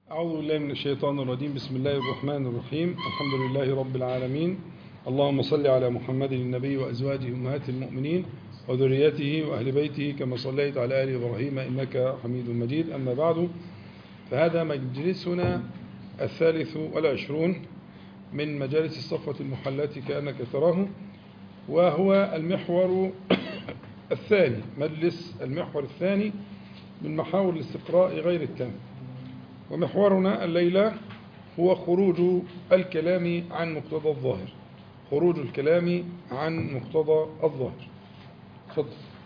أعوذ بالله من الشيطان الرجيم بسم الله الرحمن الرحيم الحمد لله رب العالمين اللهم صل على محمد النبي وأزواجه أمهات المؤمنين وذريته وأهل بيته كما صليت على آل إبراهيم إنك حميد مجيد أما بعد فهذا مجلسنا الثالث والعشرون من مجالس الصفوة المحلات كأنك تراه وهو المحور الثاني مجلس المحور الثاني من محاور الاستقراء غير التام ومحورنا الليلة هو خروج الكلام عن مقتضى الظاهر خروج الكلام عن مقتضى الظاهر تفضل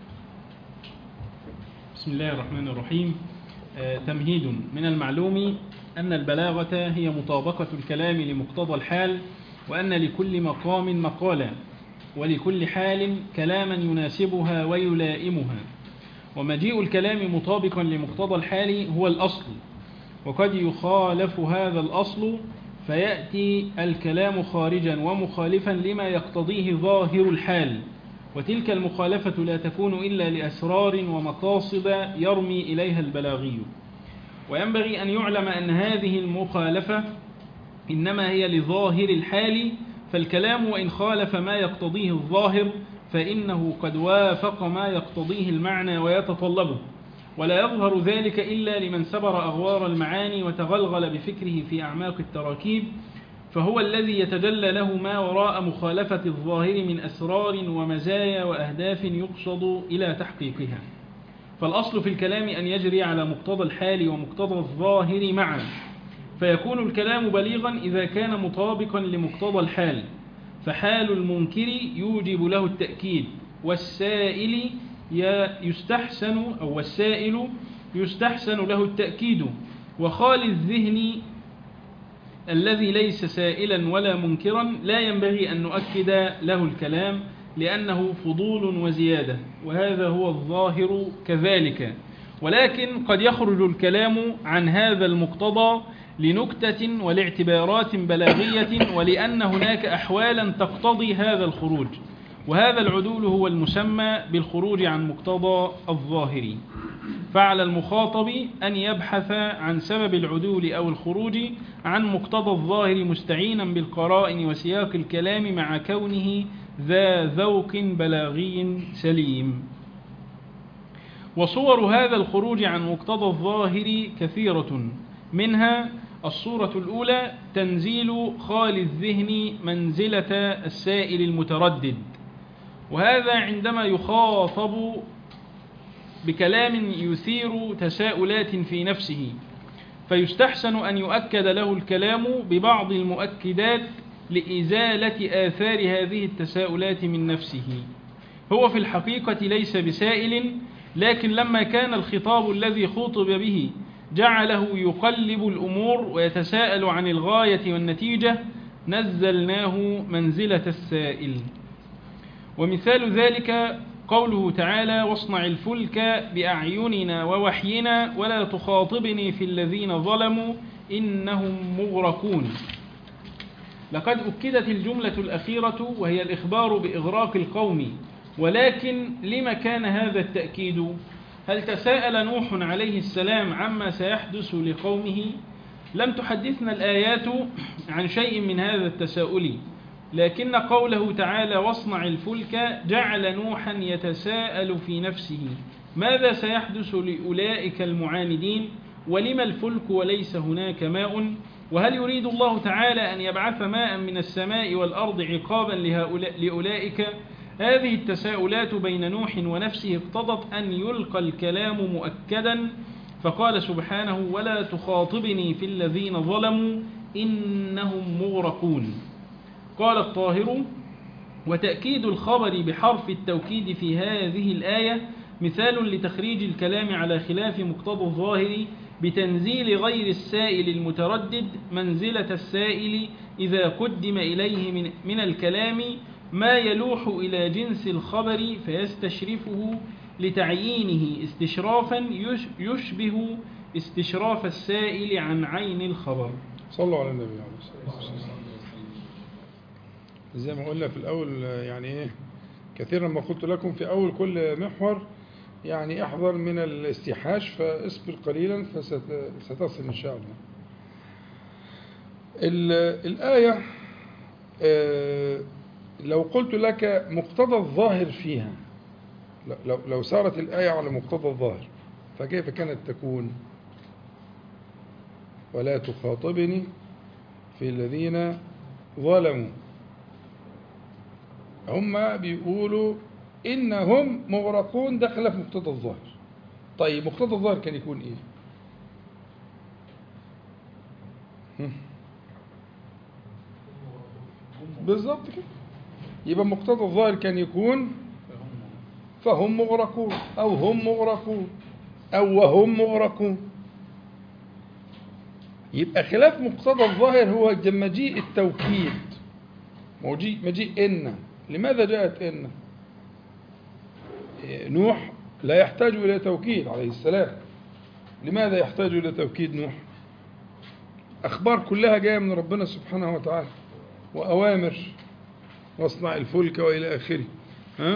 بسم الله الرحمن الرحيم آه، تمهيد من المعلوم أن البلاغة هي مطابقة الكلام لمقتضى الحال وأن لكل مقام مقالا ولكل حال كلاما يناسبها ويلائمها ومجيء الكلام مطابقا لمقتضى الحال هو الأصل وقد يخالف هذا الأصل فيأتي الكلام خارجا ومخالفا لما يقتضيه ظاهر الحال وتلك المخالفة لا تكون إلا لأسرار ومقاصد يرمي إليها البلاغي وينبغي أن يعلم أن هذه المخالفة إنما هي لظاهر الحال فالكلام وإن خالف ما يقتضيه الظاهر فإنه قد وافق ما يقتضيه المعنى ويتطلبه ولا يظهر ذلك إلا لمن سبر أغوار المعاني وتغلغل بفكره في أعماق التراكيب فهو الذي يتجلى له ما وراء مخالفة الظاهر من أسرار ومزايا وأهداف يقصد إلى تحقيقها فالأصل في الكلام أن يجري على مقتضى الحال ومقتضى الظاهر معا فيكون الكلام بليغا إذا كان مطابقا لمقتضى الحال فحال المنكر يوجب له التأكيد والسائل يستحسن أو السائل يستحسن له التأكيد وخال الذهن الذي ليس سائلا ولا منكرا لا ينبغي أن نؤكد له الكلام لأنه فضول وزيادة وهذا هو الظاهر كذلك ولكن قد يخرج الكلام عن هذا المقتضى لنكتة ولاعتبارات بلاغية ولأن هناك أحوالا تقتضي هذا الخروج وهذا العدول هو المسمى بالخروج عن مقتضى الظاهر فعلى المخاطب أن يبحث عن سبب العدول أو الخروج عن مقتضى الظاهر مستعينا بالقرائن وسياق الكلام مع كونه ذا ذوق بلاغي سليم وصور هذا الخروج عن مقتضى الظاهر كثيرة منها الصورة الأولى تنزيل خال الذهن منزلة السائل المتردد وهذا عندما يخاطب بكلام يثير تساؤلات في نفسه فيستحسن أن يؤكد له الكلام ببعض المؤكدات لإزالة آثار هذه التساؤلات من نفسه هو في الحقيقة ليس بسائل لكن لما كان الخطاب الذي خوطب به جعله يقلب الأمور ويتساءل عن الغاية والنتيجة نزلناه منزلة السائل ومثال ذلك قوله تعالى واصنع الفلك بأعيننا ووحينا ولا تخاطبني في الذين ظلموا إنهم مغرقون لقد أكدت الجملة الأخيرة وهي الإخبار بإغراق القوم ولكن لما كان هذا التأكيد هل تساءل نوح عليه السلام عما سيحدث لقومه لم تحدثنا الآيات عن شيء من هذا التساؤل لكن قوله تعالى واصنع الفلك جعل نوحا يتساءل في نفسه ماذا سيحدث لأولئك المعاندين ولما الفلك وليس هناك ماء وهل يريد الله تعالى أن يبعث ماء من السماء والأرض عقابا لأولئك هذه التساؤلات بين نوح ونفسه اقتضت أن يلقى الكلام مؤكدا فقال سبحانه ولا تخاطبني في الذين ظلموا إنهم مغرقون قال الطاهر وتأكيد الخبر بحرف التوكيد في هذه الآية مثال لتخريج الكلام على خلاف مقتضى الظاهر بتنزيل غير السائل المتردد منزلة السائل إذا قدم إليه من, من الكلام ما يلوح إلى جنس الخبر فيستشرفه لتعيينه استشرافا يشبه استشراف السائل عن عين الخبر صلوا على النبي عليه الصلاة والسلام زي ما قلنا في الأول يعني إيه كثيرا ما قلت لكم في أول كل محور يعني احذر من الاستيحاش فاصبر قليلا فستصل إن شاء الله ال- الآية آه، لو قلت لك مقتضى الظاهر فيها لو- لو, لو سارت الآية على مقتضى الظاهر فكيف كانت تكون ولا تخاطبني في الذين ظلموا هم بيقولوا إنهم مغرقون دخل في مقتضى الظاهر طيب مقتضى الظاهر كان يكون إيه هم. بالظبط كده يبقى مقتضى الظاهر كان يكون فهم مغرقون أو هم مغرقون أو وهم مغرقون يبقى خلاف مقتضى الظاهر هو مجيء التوكيد مجيء مجيء إن لماذا جاءت إن إيه، نوح لا يحتاج إلى توكيد عليه السلام لماذا يحتاج إلى توكيد نوح أخبار كلها جاية من ربنا سبحانه وتعالى وأوامر واصنع الفلك وإلى آخره ها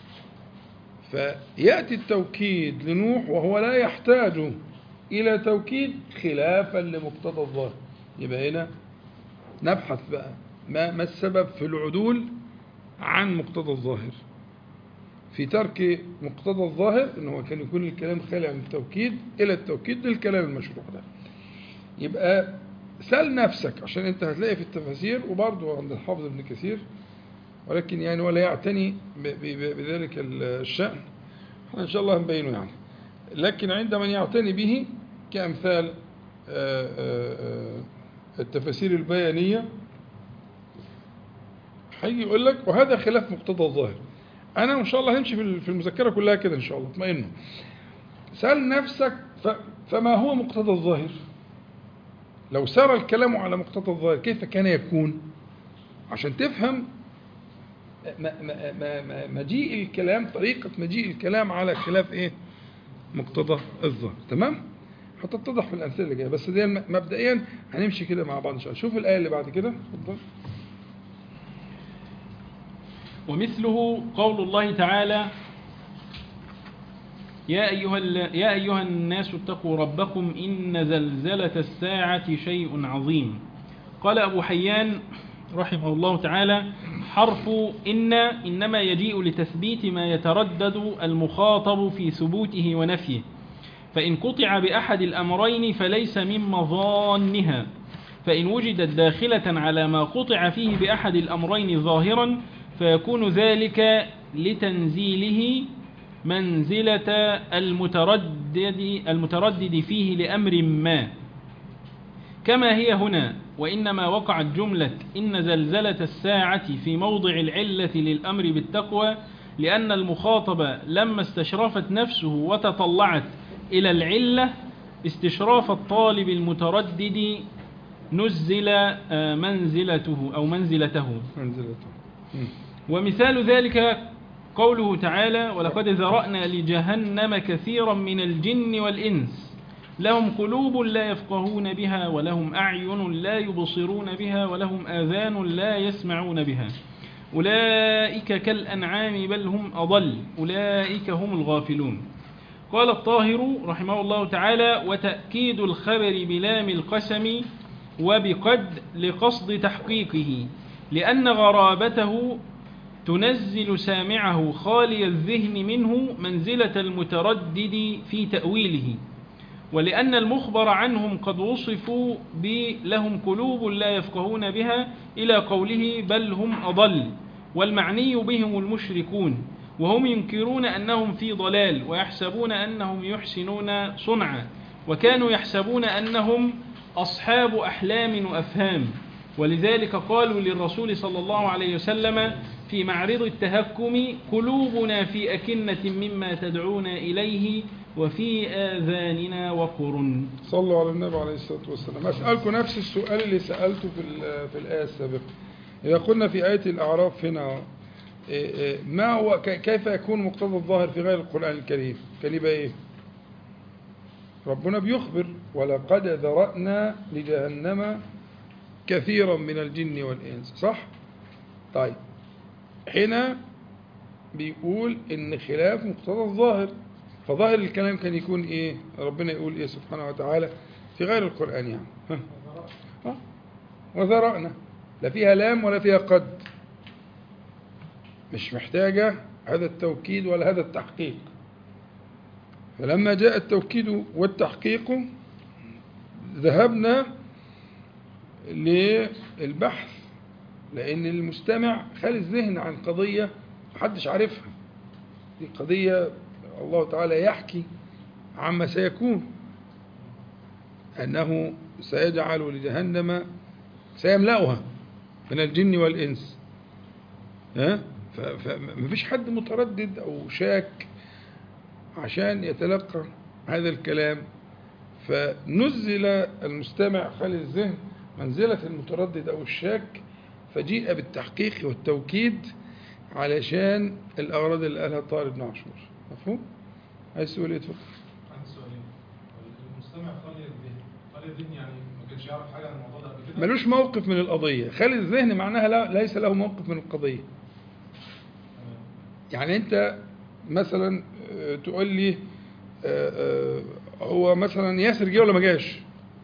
فيأتي التوكيد لنوح وهو لا يحتاج إلى توكيد خلافا لمقتضى الظاهر يبقى هنا نبحث بقى ما, ما السبب في العدول عن مقتضى الظاهر في ترك مقتضى الظاهر انه كان يكون الكلام خالي عن التوكيد الى التوكيد للكلام المشروع ده يبقى سأل نفسك عشان انت هتلاقي في التفاسير وبرضه عند الحافظ ابن كثير ولكن يعني ولا يعتني ب- ب- بذلك الشأن احنا ان شاء الله هنبينه يعني لكن عند من يعتني به كأمثال آه، آه، آه، التفاسير البيانية هيجي يقول لك وهذا خلاف مقتضى الظاهر انا ان شاء الله همشي في في المذكره كلها كده ان شاء الله اطمئنوا سال نفسك ف- فما هو مقتضى الظاهر لو سار الكلام على مقتضى الظاهر كيف كان يكون عشان تفهم م- م- م- م- مجيء الكلام طريقة مجيء الكلام على خلاف ايه مقتضى الظاهر تمام هتتضح في الأمثلة اللي جاية بس دي الم- مبدئيا هنمشي كده مع بعض إن شاء الله شوف الآية اللي بعد كده اتفضل ومثله قول الله تعالى يا أيها, ال- يا أيها الناس اتقوا ربكم إن زلزلة الساعة شيء عظيم قال أبو حيان رحمه الله تعالى حرف إن إنما يجيء لتثبيت ما يتردد المخاطب في ثبوته ونفيه فإن قطع بأحد الأمرين فليس من مظانها فإن وجدت داخلة على ما قطع فيه بأحد الأمرين ظاهرا فيكون ذلك لتنزيله منزلة المتردد, المتردد فيه لأمر ما كما هي هنا وإنما وقعت جملة إن زلزلة الساعة في موضع العلة للأمر بالتقوى لأن المخاطب لما استشرفت نفسه وتطلعت إلى العلة استشراف الطالب المتردد نزل آه، منزلته أو منزلته منزلته مم. ومثال ذلك قوله تعالى ولقد ذرأنا لجهنم كثيرا من الجن والإنس لهم قلوب لا يفقهون بها ولهم أعين لا يبصرون بها ولهم آذان لا يسمعون بها أولئك كالأنعام بل هم أضل أولئك هم الغافلون قال الطاهر رحمه الله تعالى وتأكيد الخبر بلام القسم وبقد لقصد تحقيقه لأن غرابته تنزل سامعه خالي الذهن منه منزلة المتردد في تأويله ولأن المخبر عنهم قد وصفوا بلهم قلوب لا يفقهون بها إلى قوله بل هم أضل والمعني بهم المشركون وهم ينكرون أنهم في ضلال ويحسبون أنهم يحسنون صنعا وكانوا يحسبون أنهم أصحاب أحلام وأفهام ولذلك قالوا للرسول صلى الله عليه وسلم في معرض التهكم قلوبنا في أكنة مما تدعونا إليه وفي آذاننا وقر صلوا على النبي عليه الصلاة والسلام أسألكم نفس السؤال اللي سألته في ال- في الآية السابقة إذا قلنا في آية الأعراف هنا إيه إيه ما هو ك- كيف يكون مقتضى الظاهر في غير القرآن الكريم كان يبقى إيه ربنا بيخبر ولقد ذرأنا لجهنم كثيرا من الجن والإنس صح طيب هنا بيقول إن خلاف مقتضى الظاهر فظاهر الكلام كان يكون إيه ربنا يقول إيه سبحانه وتعالى في غير القرآن يعني ها؟ ها؟ وذرأنا لا فيها لام ولا فيها قد مش محتاجة هذا التوكيد ولا هذا التحقيق فلما جاء التوكيد والتحقيق ذهبنا للبحث لأن المستمع خالي الذهن عن قضية محدش عارفها دي قضية الله تعالى يحكي عما سيكون أنه سيجعل لجهنم سيملأها من الجن والإنس ها ف- فمفيش حد متردد أو شاك عشان يتلقى هذا الكلام فنزل المستمع خالي الذهن منزلة المتردد أو الشاك فجيء بالتحقيق والتوكيد علشان الأغراض اللي قالها طارق بن عاشور مفهوم؟ عايز تقول ايه اتفضل؟ عندي سؤالين المستمع خالي الذهن خالي الذهن يعني ما كانش يعرف حاجه عن الموضوع ده قبل كده ملوش موقف من القضية خالي الذهن معناها لا ليس له موقف من القضية تمام. يعني انت مثلا آه، تقول لي آه، آه، هو مثلا ياسر جه ولا ما جاش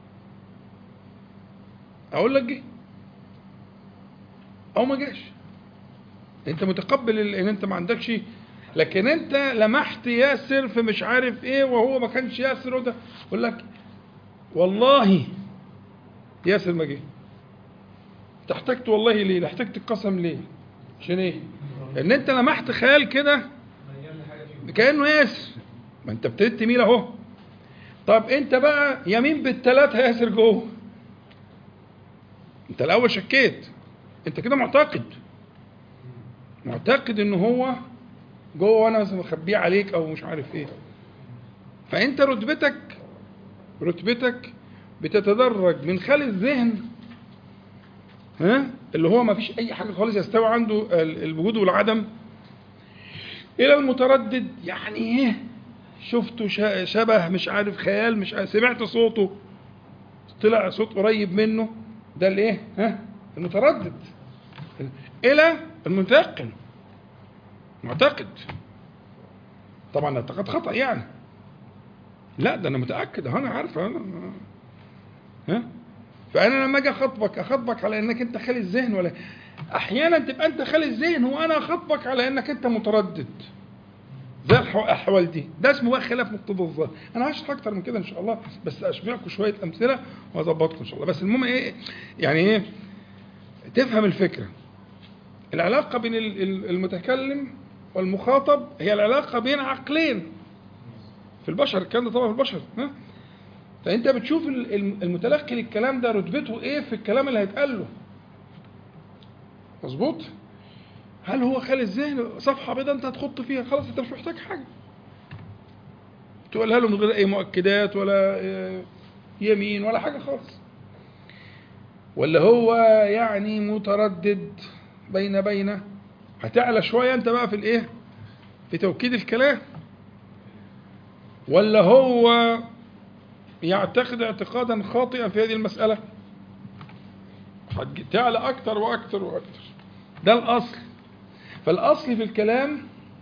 اقول لك جه او ما جاش انت متقبل ال- ان انت ما عندكش لكن انت لمحت ياسر في مش عارف ايه وهو ما كانش ياسر وده اقول لك والله ياسر ما جه انت احتجت والله ليه احتجت القسم ليه عشان ايه ان انت لمحت خيال كده ميال لحاجه فيهم كانه ياسر ما انت ابتديت تميل اهو طب انت بقى يمين بالثلاثه ياسر جوه انت الاول شكيت انت كده معتقد معتقد ان هو جوه وانا مثلا مخبيه عليك او مش عارف ايه فانت رتبتك رتبتك بتتدرج من خالي الذهن ها اللي هو ما فيش اي حاجه خالص يستوي عنده ال- الوجود والعدم الى المتردد يعني ايه شفته ش- شبه مش عارف خيال مش عارف سمعت صوته طلع صوت قريب منه ده الايه ها المتردد الى المتيقن معتقد طبعا اعتقاد خطا يعني لا ده انا متاكد اهو انا عارف انا ها فانا لما اجي اخاطبك اخاطبك على انك انت خالي الذهن ولا احيانا تبقى انت خالي الذهن وانا اخاطبك على انك انت متردد زي الح- الاحوال دي ده اسمه بقى خلاف مقتضى الظاهر انا هشرح اكتر من كده ان شاء الله بس اشبعكم شويه امثله واظبطكم ان شاء الله بس المهم ايه يعني ايه تفهم الفكره العلاقه بين ال- ال- المتكلم والمخاطب هي العلاقه بين عقلين في البشر الكلام ده طبعا في البشر ها فانت بتشوف ال- ال- المتلقي للكلام ده رتبته ايه في الكلام اللي هيتقال له مظبوط هل هو خالي الذهن صفحه بيضاء انت هتخط فيها خلاص انت مش محتاج حاجه تقولها له من غير اي مؤكدات ولا آه، يمين ولا حاجه خالص ولا هو يعني متردد بين بين هتعلى شويه انت بقى في الايه في توكيد الكلام ولا هو يعتقد اعتقادا خاطئا في هذه المسألة هتج- تعلى أكتر وأكتر وأكتر ده الأصل فالأصل في الكلام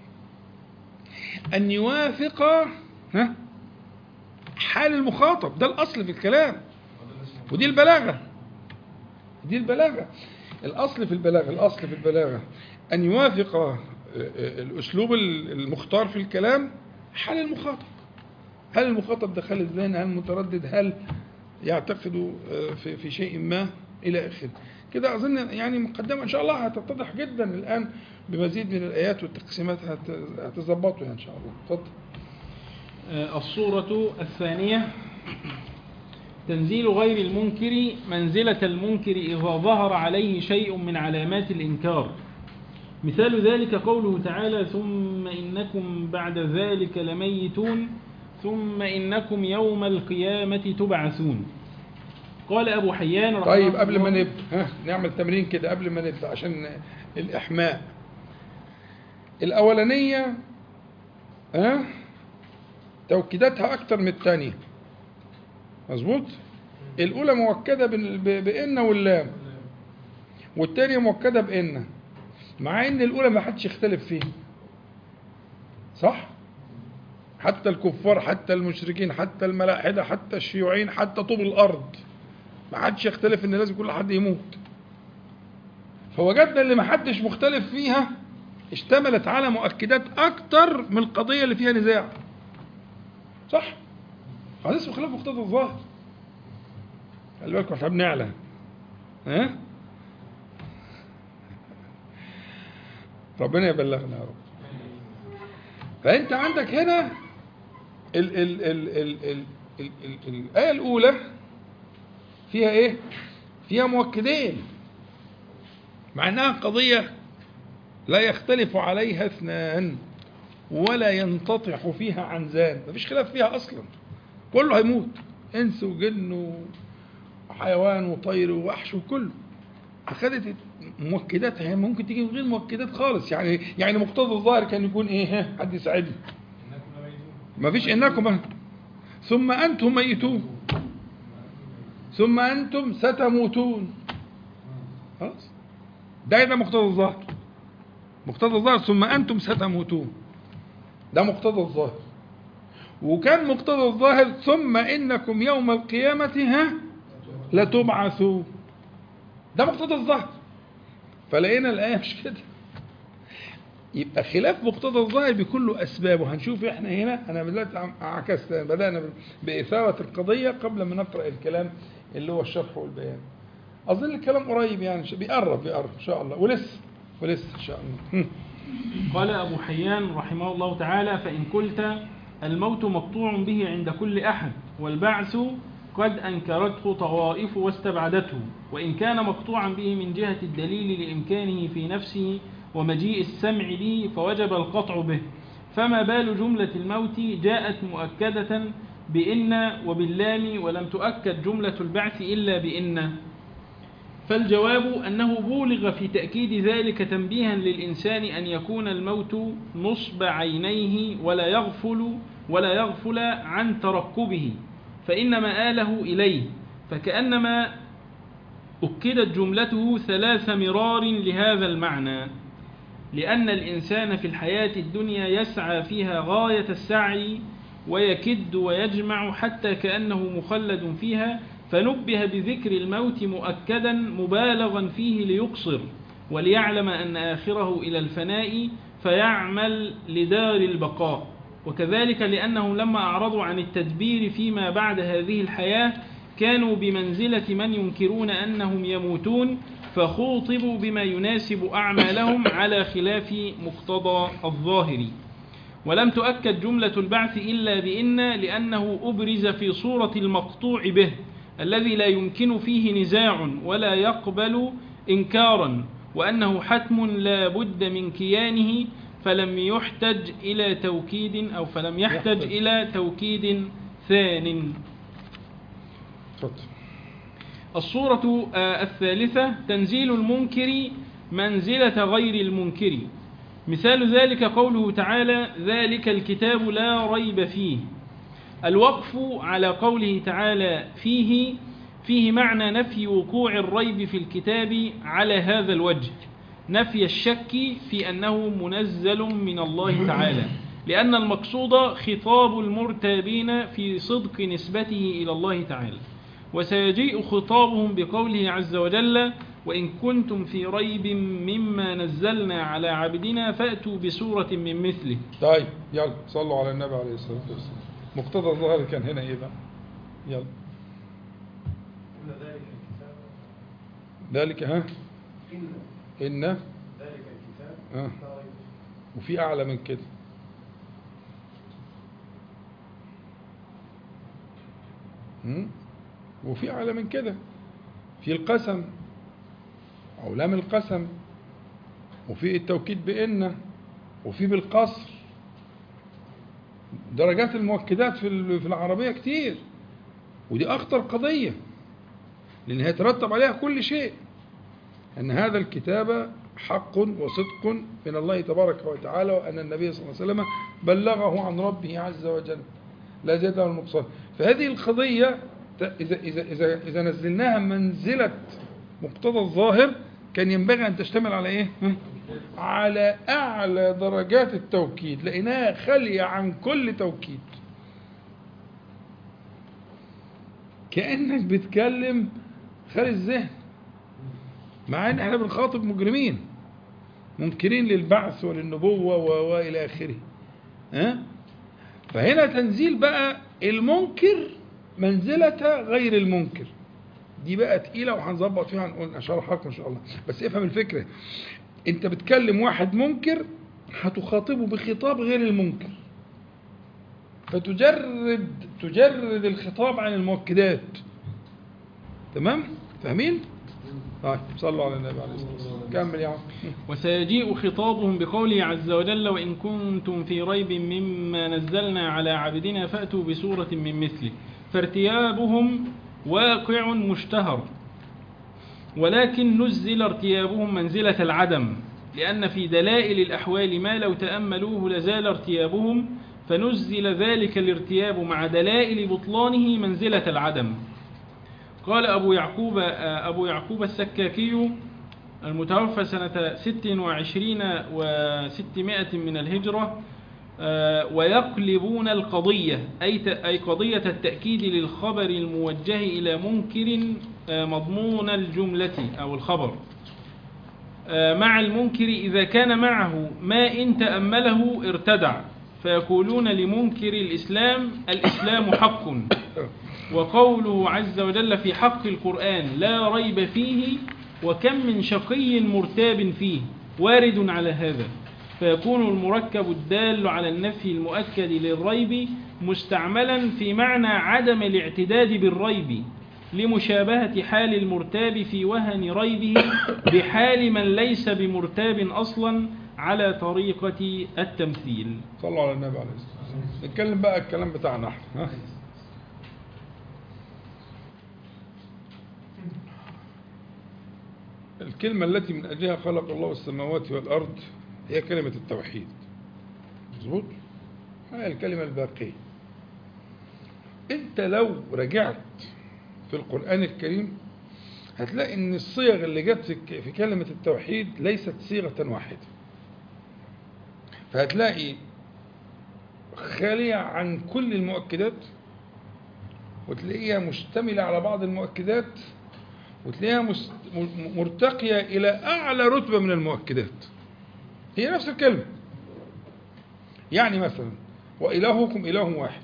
أن يوافق ها حال المخاطب ده الأصل في الكلام ودي البلاغة دي البلاغة الأصل في البلاغة الأصل في البلاغة أن يوافق آه، آه، الأسلوب المختار في الكلام حال المخاطب هل المخاطب ده خالي الذهن هل متردد هل يعتقد آه، في في شيء ما الى اخره كده اظن يعني مقدمه ان شاء الله هتتضح جدا الان بمزيد من الايات والتقسيمات هت- هتظبطوا يعني ان شاء الله اتفضل آه، الصورة الثانية تنزيل غير المنكر منزلة المنكر إذا ظهر عليه شيء من علامات الإنكار مثال ذلك قوله تعالى ثم إنكم بعد ذلك لميتون ثم إنكم يوم القيامة تبعثون قال أبو حيان رحمه طيب قبل ما الله- نبدا ها نعمل تمرين كده قبل ما نبدا عشان الاحماء الاولانيه ها توكيداتها اكتر من الثانيه مظبوط الاولى مؤكده بال- ب- بان واللام والثانيه مؤكده بان مع ان الاولى ما حدش يختلف فيها صح حتى الكفار حتى المشركين حتى الملاحده حتى الشيوعيين حتى طوب الارض ما حدش يختلف ان لازم كل حد يموت فوجدنا اللي ما حدش مختلف فيها اشتملت على مؤكدات اكتر من القضيه اللي فيها نزاع صح هذا اسمه خلاف مقتضى الظاهر خلي بالكم احنا بنعلى ها ربنا يبلغنا يا رب فانت عندك هنا ال ال ال ال ال ال ال الآية الأولى فيها إيه؟ فيها مؤكدين مع إنها قضية لا يختلف عليها اثنان ولا ينتطح فيها عنزان مفيش خلاف فيها أصلا كله هيموت إنس وجن وحيوان وطير ووحش وكله أخذت مؤكداتها ممكن تيجي من غير مؤكدات خالص يعني يعني مقتضى الظاهر كان يكون إيه ها حد يساعدني انكم لميتون ما فيش انكم ثم انتم ميتون ثم انتم ستموتون خلاص ده ده مقتضى الظاهر مقتضى الظاهر ثم انتم ستموتون ده مقتضى الظاهر وكان مقتضى الظاهر ثم انكم يوم القيامه ها لتبعثون ده مقتضى الظاهر فلقينا الايه مش كده يبقى خلاف مقتضى الظاهر بيكون له اسباب وهنشوف احنا هنا انا دلوقتي عم- عكست بدانا باثاره القضيه قبل ما نقرا الكلام اللي هو الشرح والبيان اظن الكلام قريب يعني ش- بيقرب بيقرب ان شاء الله ولسه ولسه ان شاء الله هم. قال أبو حيان رحمه الله تعالى فإن قلت الموت مقطوع به عند كل أحد والبعث قد أنكرته طوائف واستبعدته وإن كان مقطوعا به من جهة الدليل لإمكانه في نفسه ومجيء السمع به فوجب القطع به فما بال جملة الموت جاءت مؤكدة بإن وباللام ولم تؤكد جملة البعث إلا بإن فالجواب أنه بولغ في تأكيد ذلك تنبيها للإنسان أن يكون الموت نصب عينيه ولا يغفل ولا يغفل عن ترقبه فإن مآله إليه فكأنما أكدت جملته ثلاث مرار لهذا المعنى لأن الإنسان في الحياة الدنيا يسعى فيها غاية السعي ويكد ويجمع حتى كأنه مخلد فيها فنبه بذكر الموت مؤكدا مبالغا فيه ليقصر وليعلم أن آخره إلى الفناء فيعمل لدار البقاء وكذلك لأنهم لما أعرضوا عن التدبير فيما بعد هذه الحياة كانوا بمنزلة من ينكرون أنهم يموتون فخوطبوا بما يناسب أعمالهم على خلاف مقتضى الظاهر ولم تؤكد جملة البعث إلا بإن لأنه أبرز في صورة المقطوع به الذي لا يمكن فيه نزاع ولا يقبل إنكارا وأنه حتم لا بد من كيانه فلم يحتج إلى توكيد أو فلم يحتج يحتج. إلى توكيد ثان اتفضل الصورة آه، الثالثة تنزيل المنكر منزلة غير المنكر مثال ذلك قوله تعالى ذلك الكتاب لا ريب فيه الوقف على قوله تعالى فيه فيه معنى نفي وقوع الريب في الكتاب على هذا الوجه نفي الشك في أنه منزل من الله تعالى لأن المقصود خطاب المرتابين في صدق نسبته إلى الله تعالى وسيجيء خطابهم بقوله عز وجل وإن كنتم في ريب مما نزلنا على عبدنا فأتوا بسورة من مثله طيب يلا صلوا على النبي عليه الصلاه والسلام مقتضى الظاهر كان هنا ايه بقى يلا إن ذلك الكتاب ذلك ها إن ان ذلك الكتاب آه. لا ريب فيه. وفي اعلى من كده هم؟ وفي اعلى من كده في القسم او لام القسم وفي التوكيد بان وفي بالقصر درجات المؤكدات في ال- في العربيه كتير ودي اخطر قضيه لان هيترتب عليها كل شيء أن هذا الكتاب حق وصدق من الله تبارك وتعالى وأن النبي صلى الله عليه وسلم بلغه عن ربه عز وجل لا زيادة ولا نقصان فهذه القضية ت- إذا, إذا, إذا, إذا نزلناها منزلة مقتضى الظاهر كان ينبغي أن تشتمل على إيه؟ ها؟ على أعلى درجات التوكيد لأنها خالية عن كل توكيد كأنك بتكلم خالي الذهن مع ان احنا بنخاطب مجرمين منكرين للبعث وللنبوة و- وإلى آخره ها؟ فهنا تنزيل بقى المنكر منزلة غير المنكر دي بقى تقيلة وهنظبط فيها هنقول أشرحها لكم إن شاء الله بس افهم الفكرة أنت بتكلم واحد منكر هتخاطبه بخطاب غير المنكر فتجرد تجرد الخطاب عن المؤكدات تمام فاهمين طيب صلوا على النبي عليه الصلاه والسلام كمل يا عم وسيجيء خطابهم بقوله عز وجل وإن كنتم في ريب مما نزلنا على عبدنا فأتوا بسورة من مثله فارتيابهم واقع مشتهر ولكن نزل ارتيابهم منزلة العدم لأن في دلائل الأحوال ما لو تأملوه لزال ارتيابهم فنزل ذلك الارتياب مع دلائل بطلانه منزلة العدم قال أبو يعقوب أبو يعقوب السكاكي المتوفى سنة 26 و600 من الهجرة آه، ويقلبون القضية أي ت- أي قضية التأكيد للخبر الموجه إلى منكر آه، مضمون الجملة أو الخبر آه، مع المنكر إذا كان معه ما إن تأمله ارتدع فيقولون لمنكر الإسلام الإسلام حق وقوله عز وجل في حق القرآن لا ريب فيه وكم من شقي مرتاب فيه وارد على هذا فيكون المركب الدال على النفي المؤكد للريب مستعملا في معنى عدم الاعتداد بالريب لمشابهة حال المرتاب في وهن ريبه بحال من ليس بمرتاب أصلا على طريقة التمثيل صلوا على النبي عليه الصلاه والسلام نتكلم بقى الكلام بتاعنا احنا ها الكلمة التي من أجلها خلق الله السماوات والأرض هي كلمة التوحيد مظبوط هي الكلمة الباقية أنت لو رجعت في القرآن الكريم هتلاقي أن الصيغ اللي جت في ك- في كلمة التوحيد ليست صيغة واحدة فهتلاقي خالية عن كل المؤكدات وتلاقيها مشتملة على بعض المؤكدات وتلاقيها مست- م- مرتقية إلى أعلى رتبة من المؤكدات هي نفس الكلمة يعني مثلا وإلهكم إله واحد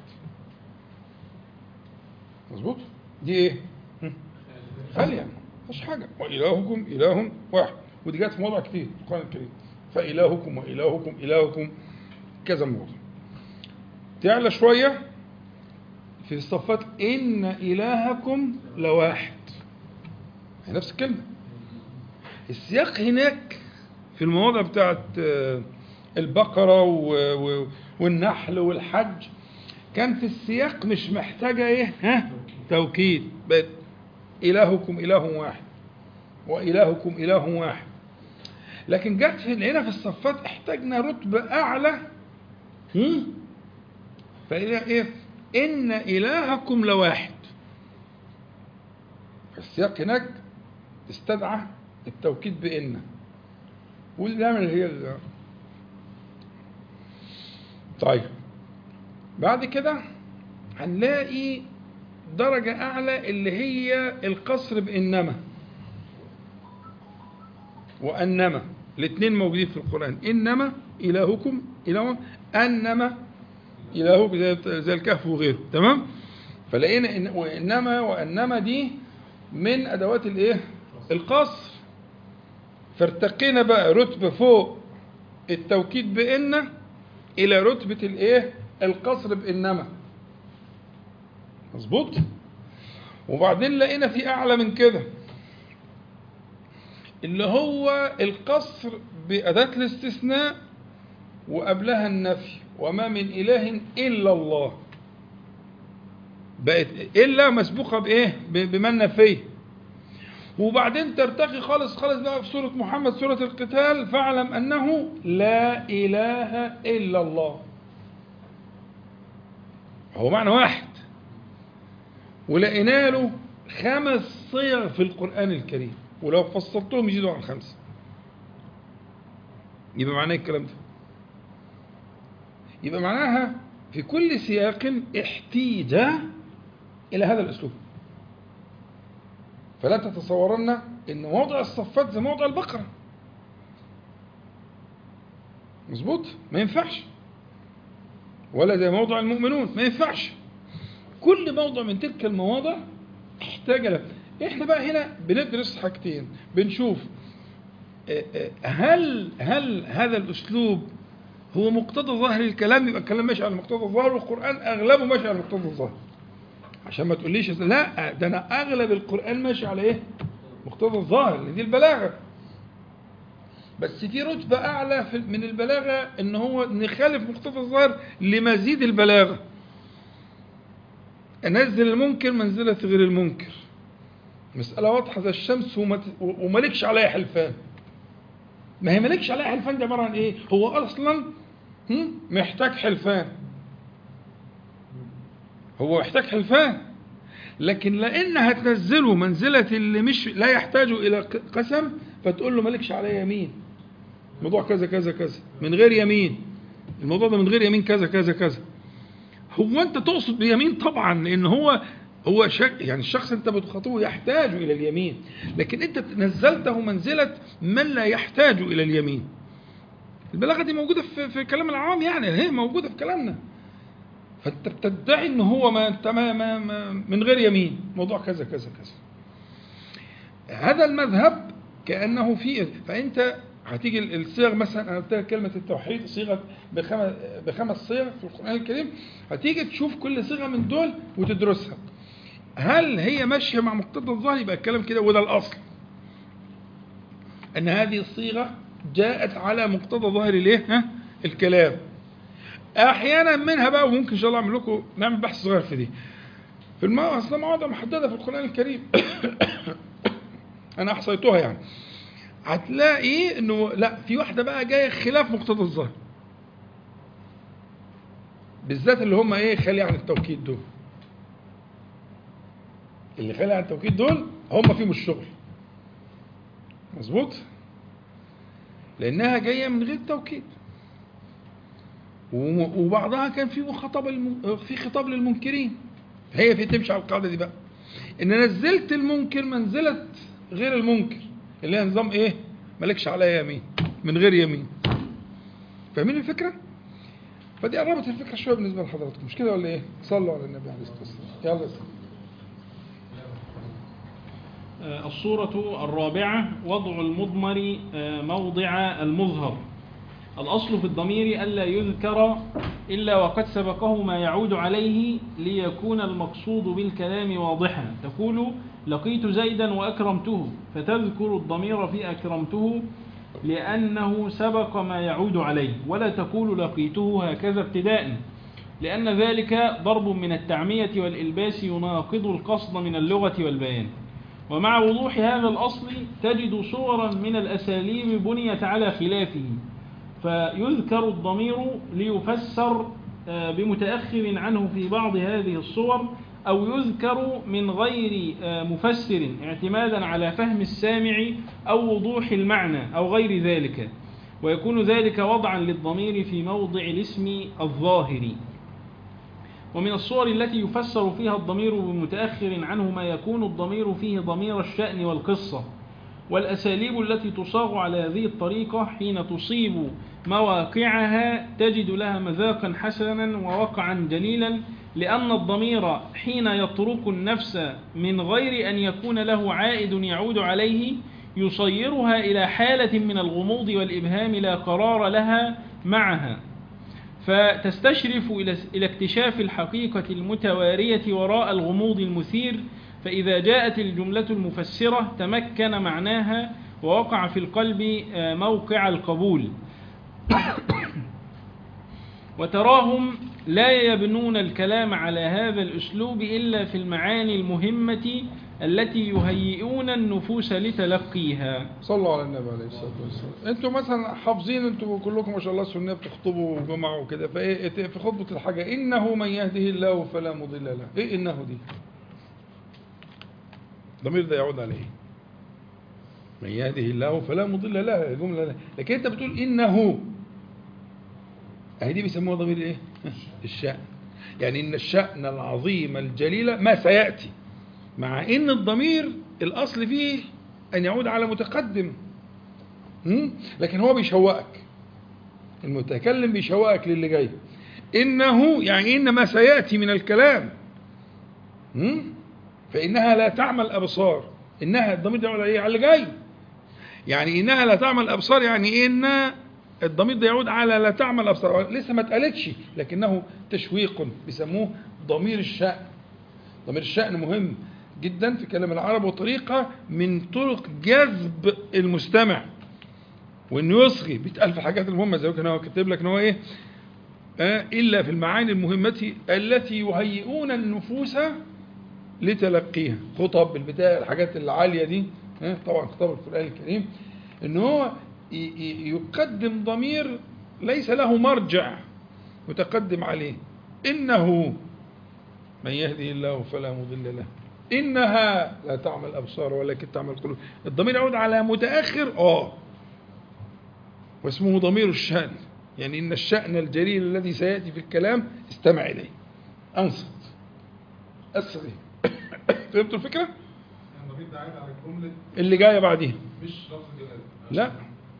مظبوط دي إيه هم؟ خالية مش حاجة وإلهكم إله واحد ودي جت في موضع كتير في القرآن الكريم فإلهكم وإلهكم إلهكم كذا موضع تعلى شوية في الصفات إن إلهكم لواحد هي نفس الكلمة السياق هناك في المواضع بتاعت آه، البقرة و- و- والنحل والحج كانت السياق مش محتاجة ايه ها توكيد بقت إلهكم إله واحد وإلهكم إله واحد لكن جت في هنا في الصفات احتاجنا رتبة أعلى هم؟ فإذا إيه إن إلهكم لواحد السياق هناك استدعى التوكيد بإن واللي دايما هي ال- طيب بعد كده هنلاقي درجة أعلى اللي هي القصر بإنما وأنما الاثنين موجودين في القرآن إنما إلهكم إله أنما إلهكم زي- زي الكهف وغيره تمام فلقينا إن وإنما وأنما دي من أدوات الإيه القصر فارتقينا بقى رتبة فوق التوكيد بإن إلى رتبة الإيه القصر بإنما مظبوط وبعدين لقينا في أعلى من كده اللي هو القصر بأداة الاستثناء وقبلها النفي وما من إله إلا الله بقت إلا مسبوقة بإيه ب- بمن نفيه وبعدين ترتقي خالص خالص بقى في سورة محمد سورة القتال فاعلم أنه لا إله إلا الله هو معنى واحد ولقينا له خمس صيغ في القرآن الكريم ولو فصلتهم يزيدوا عن خمسة يبقى معناه الكلام ده يبقى معناها في كل سياق احتيج إلى هذا الأسلوب فلا تتصورن ان موضع الصفات زي موضع البقره مظبوط ما ينفعش ولا زي موضع المؤمنون ما ينفعش كل موضع من تلك المواضع احتاج له احنا بقى هنا بندرس حاجتين بنشوف آه، آه، هل هل هذا الاسلوب هو مقتضى ظاهر الكلام يبقى الكلام ماشي على مقتضى الظاهر والقران اغلبه ماشي على مقتضى الظاهر عشان ما تقوليش لا ده انا اغلب القران ماشي على ايه مقتضى الظاهر اللي دي البلاغه بس في رتبه اعلى في- من البلاغه ان هو نخالف مقتضى الظاهر لمزيد البلاغه انزل المنكر منزله غير المنكر مساله واضحه زي الشمس وما ت- ومالكش عليها حلفان ما هي مالكش عليها حلفان ده عباره عن ايه هو اصلا هم، محتاج حلفان هو محتاج حلفان لكن لانها تنزله منزله اللي مش لا يحتاج الى ق- قسم فتقول له مالكش عليا يمين موضوع كذا كذا كذا من غير يمين الموضوع ده من غير يمين كذا كذا كذا هو انت تقصد بيمين طبعا لان هو هو شك يعني الشخص انت بتخاطبه يحتاج الى اليمين لكن انت نزلته منزله من لا يحتاج الى اليمين البلاغه دي موجوده في في كلام العام يعني هي موجوده في كلامنا فانت بتدعي ان هو ما انت ما, ما, ما من غير يمين موضوع كذا كذا كذا هذا المذهب كانه في فانت هتيجي الصيغ مثلا انا قلت لك كلمه التوحيد صيغه بخمس بخمس صيغ في القران الكريم هتيجي تشوف كل صيغه من دول وتدرسها هل هي ماشيه مع مقتضى الظاهر يبقى الكلام كده وده الاصل ان هذه الصيغه جاءت على مقتضى ظاهر الايه ها الكلام احيانا منها بقى وممكن ان شاء الله اعمل لكم نعمل بحث صغير في دي في المو... اصلا مواضع محدده في القران الكريم انا احصيتها يعني هتلاقي انه لا في واحده بقى جايه خلاف مقتضى الظاهر بالذات اللي هم ايه خالي عن التوكيد دول اللي خالي عن التوكيد دول هم فيهم الشغل مظبوط لانها جايه من غير توكيد وم- وبعضها كان في مخاطب الم... في خطاب للمنكرين هي في تمشي على القاعده دي بقى ان نزلت المنكر منزله غير المنكر اللي هي نظام ايه مالكش عليا يمين من غير يمين فاهمين الفكره فدي قربت الفكره شويه بالنسبه لحضراتكم مش كده ولا ايه صلوا على النبي عليه الصلاه والسلام يلا يا سيدي. آه، الصورة الرابعة وضع المضمر آه، موضع المظهر الأصل في الضمير ألا يذكر إلا وقد سبقه ما يعود عليه ليكون المقصود بالكلام واضحا تقول لقيت زيدا وأكرمته فتذكر الضمير في أكرمته لأنه سبق ما يعود عليه ولا تقول لقيته هكذا ابتداء لأن ذلك ضرب من التعمية والإلباس يناقض القصد من اللغة والبيان ومع وضوح هذا الأصل تجد صورا من الأساليب بنيت على خلافه فيذكر الضمير ليفسر آه، بمتأخر عنه في بعض هذه الصور أو يذكر من غير آه، مفسر اعتمادا على فهم السامع أو وضوح المعنى أو غير ذلك ويكون ذلك وضعا للضمير في موضع الاسم الظاهر ومن الصور التي يفسر فيها الضمير بمتأخر عنه ما يكون الضمير فيه ضمير الشأن والقصة والأساليب التي تصاغ على هذه الطريقة حين تصيب مواقعها تجد لها مذاقا حسنا ووقعا جليلا لأن الضمير حين يطرق النفس من غير أن يكون له عائد يعود عليه يصيرها إلى حالة من الغموض والإبهام لا قرار لها معها فتستشرف إلى إلى اكتشاف الحقيقة المتوارية وراء الغموض المثير فإذا جاءت الجملة المفسرة تمكن معناها ووقع في القلب آه، موقع القبول وتراهم لا يبنون الكلام على هذا الأسلوب إلا في المعاني المهمة التي يهيئون النفوس لتلقيها صلوا على النبي عليه الصلاه والسلام انتوا مثلا حافظين انتوا كلكم ما شاء الله سنه بتخطبوا جمعه وكده فايه في خطبه الحاجه انه من يهده الله فلا مضل له ايه انه دي الضمير ده يعود على ايه من يهده الله فلا مضل له الجمله لا. لكن انت بتقول انه اهي دي بيسموها ضمير ايه الشأن يعني ان الشأن العظيم الجليل ما سيأتي مع ان الضمير الأصل فيه أن يعود على متقدم هم؟ لكن هو بيشوقك المتكلم بيشوقك للي جاي إنه يعني إن ما سيأتي من الكلام هم؟ فإنها لا تعمل أبصار إنها الضمير ده يعود على إيه؟ على اللي جاي يعني إنها لا تعمل أبصار يعني إن الضمير ده يعود على لا تعمل أبصار لسه ما اتقالتش لكنه تشويق بيسموه ضمير الشأن ضمير الشأن مهم جدا في كلام العرب وطريقة من طرق جذب المستمع وانه يصغي بيتقال في الحاجات المهمه زي ما كان هو كاتب لك ان هو ايه آه الا في المعاني المهمه التي يهيئون النفوس لتلقيها خطب البتاع الحاجات العاليه دي آه طبعا خطاب القران الكريم ان هو ي- ي- يقدم ضمير ليس له مرجع متقدم عليه انه من يهدي الله فلا مضل له انها لا تعمل ابصار ولكن تعمل قلوب الضمير يعود على متاخر اه واسمه ضمير الشأن يعني إن الشأن الجليل الذي سيأتي في الكلام استمع إليه أنصت أسري فهمتوا الفكرة؟ يعني الضمير ده عايد على الجملة اللي جاية بعديها مش لفظ الجلالة لا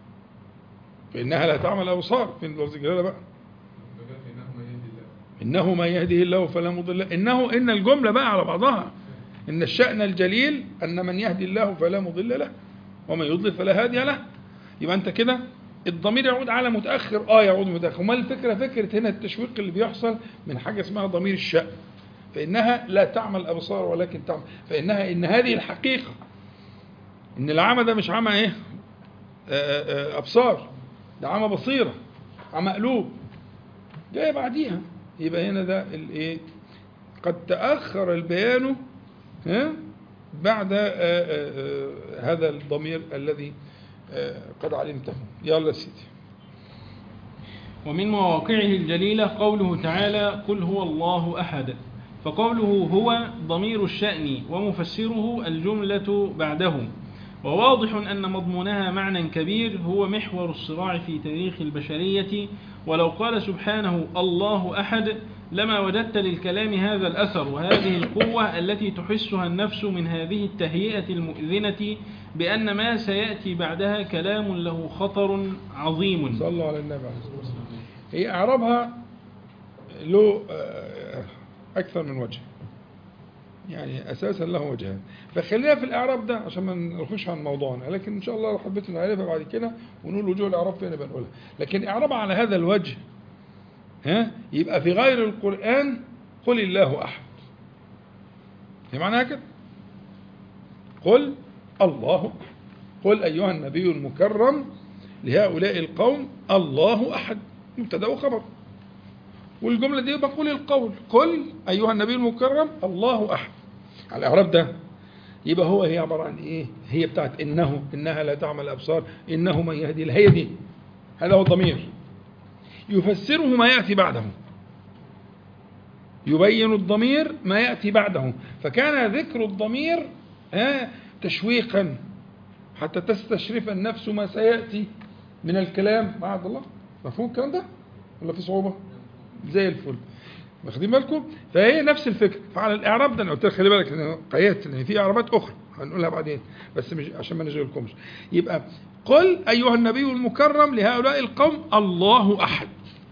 فإنها لا تعمل أبصار فين لفظ الجلالة بقى فجاء في إنه من يهدي الله إنه ما يهده الله فلا مضل له إنه إن الجملة بقى على بعضها إن الشأن الجليل أن من يهدي الله فلا مضل له ومن يضلل فلا هادي له يبقى أنت كده الضمير يعود على متأخر اه يعود متأخر امال الفكرة فكرة هنا التشويق اللي بيحصل من حاجة اسمها ضمير الشأن فإنها لا تعمل أبصار ولكن تعمل فإنها إن هذه الحقيقة إن العمى ده مش عمى إيه آه، آه، آه، أبصار ده عمى بصيرة عمى قلوب جاية بعديها يبقى هنا ده الايه قد تأخر البيان ها بعد آه، آه، آه، هذا الضمير الذي آه، قد علمته يلا يا سيدي ومن مواقعه الجليلة قوله تعالى قل هو الله أحد فقوله هو ضمير الشأن ومفسره الجملة بعده وواضح أن مضمونها معنى كبير هو محور الصراع في تاريخ البشرية ولو قال سبحانه الله أحد لما وجدت للكلام هذا الأثر وهذه القوة التي تحسها النفس من هذه التهيئة المؤذنة بأن ما سيأتي بعدها كلام له خطر عظيم صلوا على النبي عليه الصلاة والسلام هي إعرابها له آه، أكثر من وجه يعني أساسا له وجهان فخلينا في الإعراب ده عشان ما نخش عن موضوعنا لكن إن شاء الله لو حبيت نعرفها بعد كده ونقول وجوه الإعراب فين نبقى نقولها لكن إعرابها على هذا الوجه ها يبقى في غير القرآن قل الله أحد هي معناها كده قل الله أحد قل أيها النبي المكرم لهؤلاء القوم الله أحد مبتدأ وخبر والجملة دي بقول القول قل أيها النبي المكرم الله أحد على الإعراب ده يبقى هو هي عبارة عن إيه هي بتاعت إنه إنها لا تعمل الأبصار إنه من يهدي الله. هي دي هذا هو الضمير يفسره ما يأتي بعده يبين الضمير ما يأتي بعده فكان ذكر الضمير آه تشويقا حتى تستشرف النفس ما سيأتي من الكلام مع عبد الله مفهوم الكلام ده ولا في صعوبة زي الفل واخدين بالكم فهي نفس الفكره فعلى الاعراب ده انا قلت لك خلي بالك ان قيدت ان في اعرابات اخرى هنقولها بعدين بس مش عشان ما نشغلكمش يبقى قل ايها النبي المكرم لهؤلاء القوم الله احد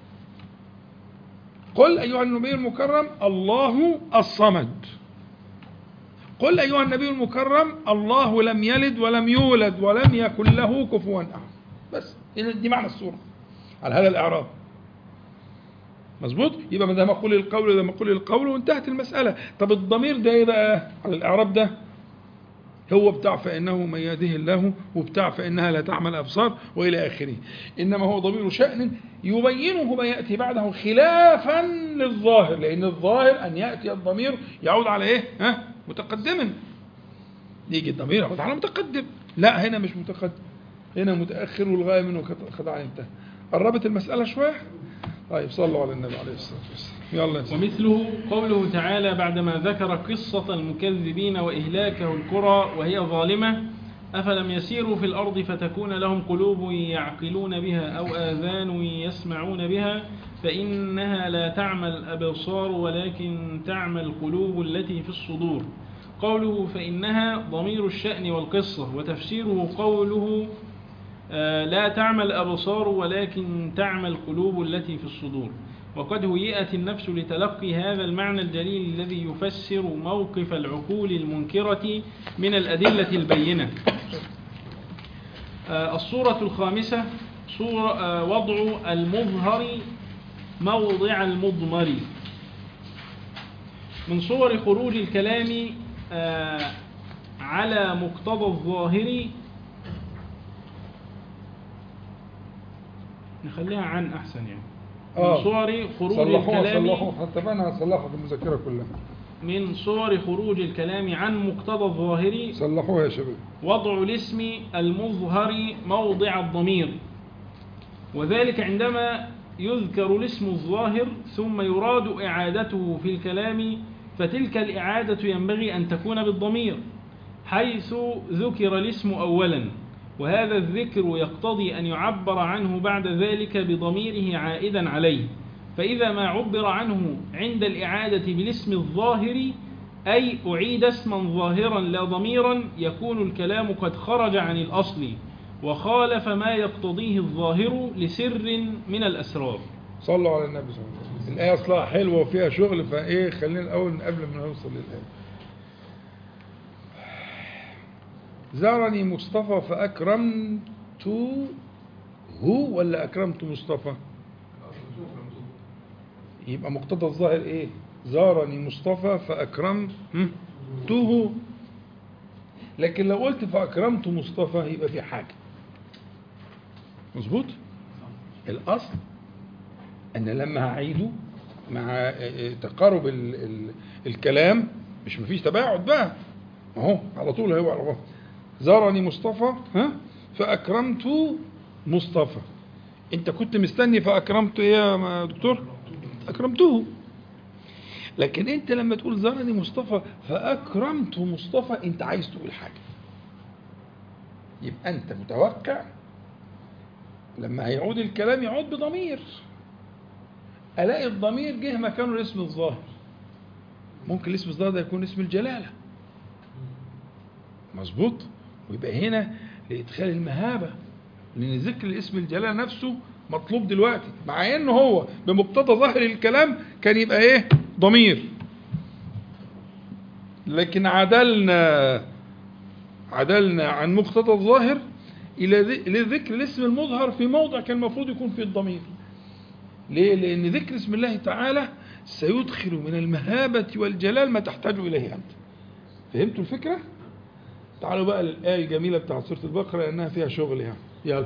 قل ايها النبي المكرم الله الصمد قل ايها النبي المكرم الله لم يلد ولم يولد ولم يكن له كفوا احد بس دي معنى السوره على هذا الاعراب مظبوط يبقى ما دام اقول القول ده اقول القول وانتهت المساله طب الضمير ده ايه بقى على الاعراب ده هو بتاع فانه من يهده الله وبتاع فانها لا تعمل ابصار والى اخره انما هو ضمير شان يبينه ما ياتي بعده خلافا للظاهر لان الظاهر ان ياتي الضمير يعود على ايه ها متقدما يجي الضمير يعود على متقدم لا هنا مش متقدم هنا متاخر والغايه منه قد انتهى قربت المساله شويه طيب صلوا على النبي عليه الصلاة والسلام يلا يا سيدي. ومثله قوله تعالى بعدما ذكر قصة المكذبين وإهلاكه القرى وهي ظالمة أفلم يسيروا في الأرض فتكون لهم قلوب يعقلون بها أو آذان يسمعون بها فإنها لا تعمى الأبصار ولكن تعمى القلوب التي في الصدور قوله فإنها ضمير الشأن والقصة وتفسيره قوله آه، لا تعمى الأبصار ولكن تعمى القلوب التي في الصدور وقد هيئت النفس لتلقي هذا المعنى الجليل الذي يفسر موقف العقول المنكرة من الأدلة البينة آه، الصورة الخامسة صورة آه، وضع المظهر موضع المضمر من صور خروج الكلام آه، على مقتضى الظاهر نخليها عن أحسن يعني من صور خروج صلحوها الكلام صلحوها حتى بقى هنصلحها في المذكرة كلها من صور خروج الكلام عن مقتضى الظاهر صلحوها يا شباب وضع الاسم المظهر موضع الضمير وذلك عندما يذكر الاسم الظاهر ثم يراد إعادته في الكلام فتلك الإعادة ينبغي أن تكون بالضمير حيث ذكر الاسم أولا وهذا الذكر يقتضي أن يعبر عنه بعد ذلك بضميره عائدا عليه فإذا ما عبر عنه عند الإعادة بالاسم الظاهر أي أعيد اسما ظاهرا لا ضميرا يكون الكلام قد خرج عن الأصل وخالف ما يقتضيه الظاهر لسر من الأسرار صلوا على النبي صلى الله عليه وسلم الآية أصلها حلوة وفيها شغل فإيه خلينا الأول قبل ما نوصل للآية زارني مصطفى فأكرمته هو ولا أكرمت مصطفى يبقى مقتضى الظاهر إيه زارني مصطفى فأكرمته لكن لو قلت فأكرمت مصطفى يبقى في حاجة مظبوط الأصل أن لما هعيده مع تقارب ال ال الكلام مش مفيش تباعد بقى اهو على طول هو على بعض زارني مصطفى ها فأكرمت مصطفى انت كنت مستني فأكرمت ايه يا دكتور أكرمته لكن انت لما تقول زارني مصطفى فأكرمت مصطفى انت عايز تقول حاجة يبقى انت متوقع لما هيعود الكلام يعود بضمير الاقي الضمير جه مكانه الاسم الظاهر ممكن الاسم الظاهر ده يكون اسم الجلاله مظبوط ويبقى هنا لادخال المهابه لان ذكر الاسم الجلاله نفسه مطلوب دلوقتي مع انه هو بمقتضى ظاهر الكلام كان يبقى ايه ضمير لكن عدلنا عدلنا عن مقتضى الظاهر الى ذكر الاسم المظهر في موضع كان المفروض يكون فيه الضمير ليه؟ لأن ذكر اسم الله تعالى سيدخل من المهابة والجلال ما تحتاج إليه أنت فهمتوا الفكرة؟ تعالوا بقى للآية الجميلة بتاعت سورة البقرة لأنها فيها شغل يعني يلا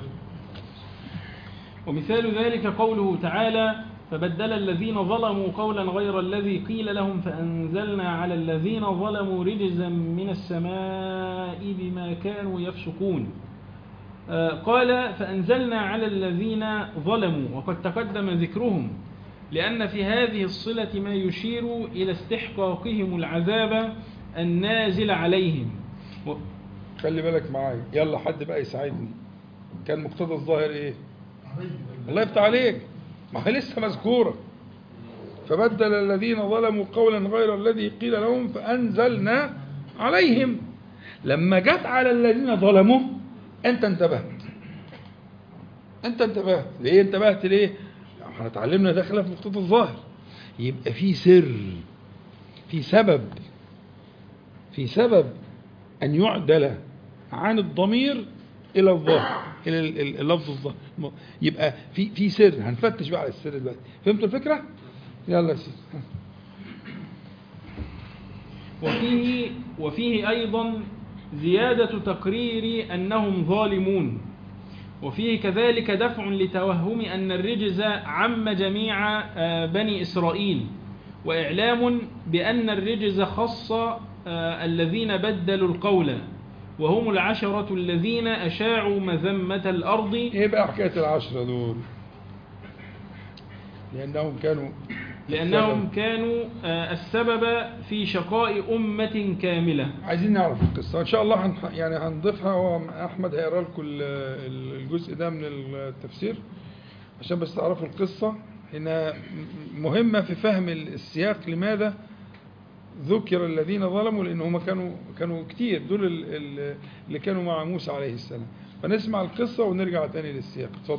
ومثال ذلك قوله تعالى فبدل الذين ظلموا قولا غير الذي قيل لهم فأنزلنا على الذين ظلموا رجزا من السماء بما كانوا يفسقون قال فأنزلنا على الذين ظلموا وقد تقدم ذكرهم لأن في هذه الصلة ما يشير إلى استحقاقهم العذاب النازل عليهم و... خلي بالك معايا يلا حد بقى يساعدني كان مقتضى الظاهر ايه الله يفتح عليك ما هي لسه مذكورة فبدل الذين ظلموا قولا غير الذي قيل لهم فأنزلنا عليهم لما جت على الذين ظلموا انت انتبهت انت انتبهت ليه انتبهت ليه احنا اتعلمنا داخله في مقتضى الظاهر يبقى في سر في سبب في سبب ان يعدل عن الضمير الى الظاهر الى اللفظ الظاهر يبقى في في سر هنفتش بقى على السر دلوقتي فهمتوا الفكره يلا يا سيدي وفيه وفيه ايضا زيادة تقرير أنهم ظالمون وفيه كذلك دفع لتوهم أن الرجز عم جميع بني إسرائيل وإعلام بأن الرجز خص الذين بدلوا القول وهم العشرة الذين أشاعوا مذمة الأرض ايه بقى حكاية العشرة دول لأنهم كانوا لأنهم كانوا السبب في شقاء أمة كاملة عايزين نعرف القصة إن شاء الله هن يعني هنضيفها هو أحمد هيقرا لكم الجزء ده من التفسير عشان بس تعرفوا القصة إنها مهمة في فهم السياق لماذا ذكر الذين ظلموا لان هم كانوا كانوا كتير دول ال- ال- اللي كانوا مع موسى عليه السلام فنسمع القصه ونرجع تاني للسياق اتفضل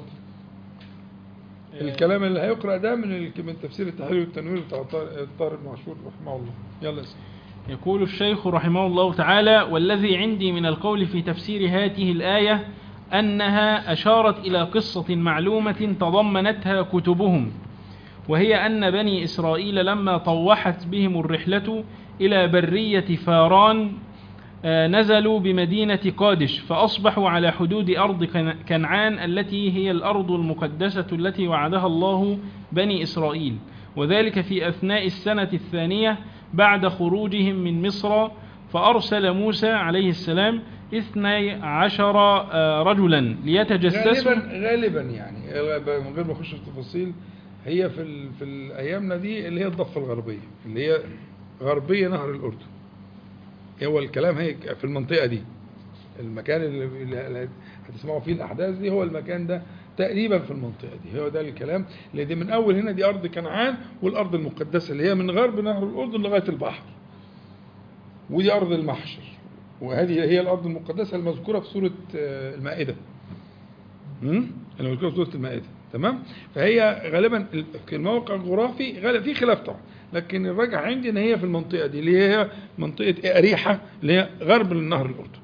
الكلام اللي هيقرا ده من ال- من تفسير التحرير والتنوير بتاع طار- طارق بن عاشور رحمه الله يلا اسمع يقول الشيخ رحمه الله تعالى والذي عندي من القول في تفسير هذه الآية أنها أشارت إلى قصة معلومة تضمنتها كتبهم وهي أن بني إسرائيل لما طوحت بهم الرحلة إلى برية فاران آه، نزلوا بمدينة قادش فأصبحوا على حدود أرض كن- كنعان التي هي الأرض المقدسة التي وعدها الله بني إسرائيل وذلك في أثناء السنة الثانية بعد خروجهم من مصر فأرسل موسى عليه السلام اثني عشر آه، رجلا ليتجسسوا غالبا غالبا يعني من غير ما اخش في تفاصيل هي في ال... في الايامنا دي اللي هي الضفه الغربيه اللي هي غربيه نهر الاردن هو الكلام هي في المنطقه دي المكان اللي اللي هتسمعوا فيه الاحداث دي هو المكان ده تقريبا في المنطقه دي هو ده الكلام اللي دي من اول هنا دي ارض كنعان والارض المقدسه اللي هي من غرب نهر الاردن لغايه البحر ودي ارض المحشر وهذه هي الارض المقدسه المذكوره في سوره آه، المائده امم المذكوره في سوره المائده تمام فهي غالبا ال- في الموقع الجغرافي غالبا في خلاف طبعا لكن الراجع عندي ان هي في المنطقه دي اللي هي منطقه اريحه اللي هي غرب النهر الاردن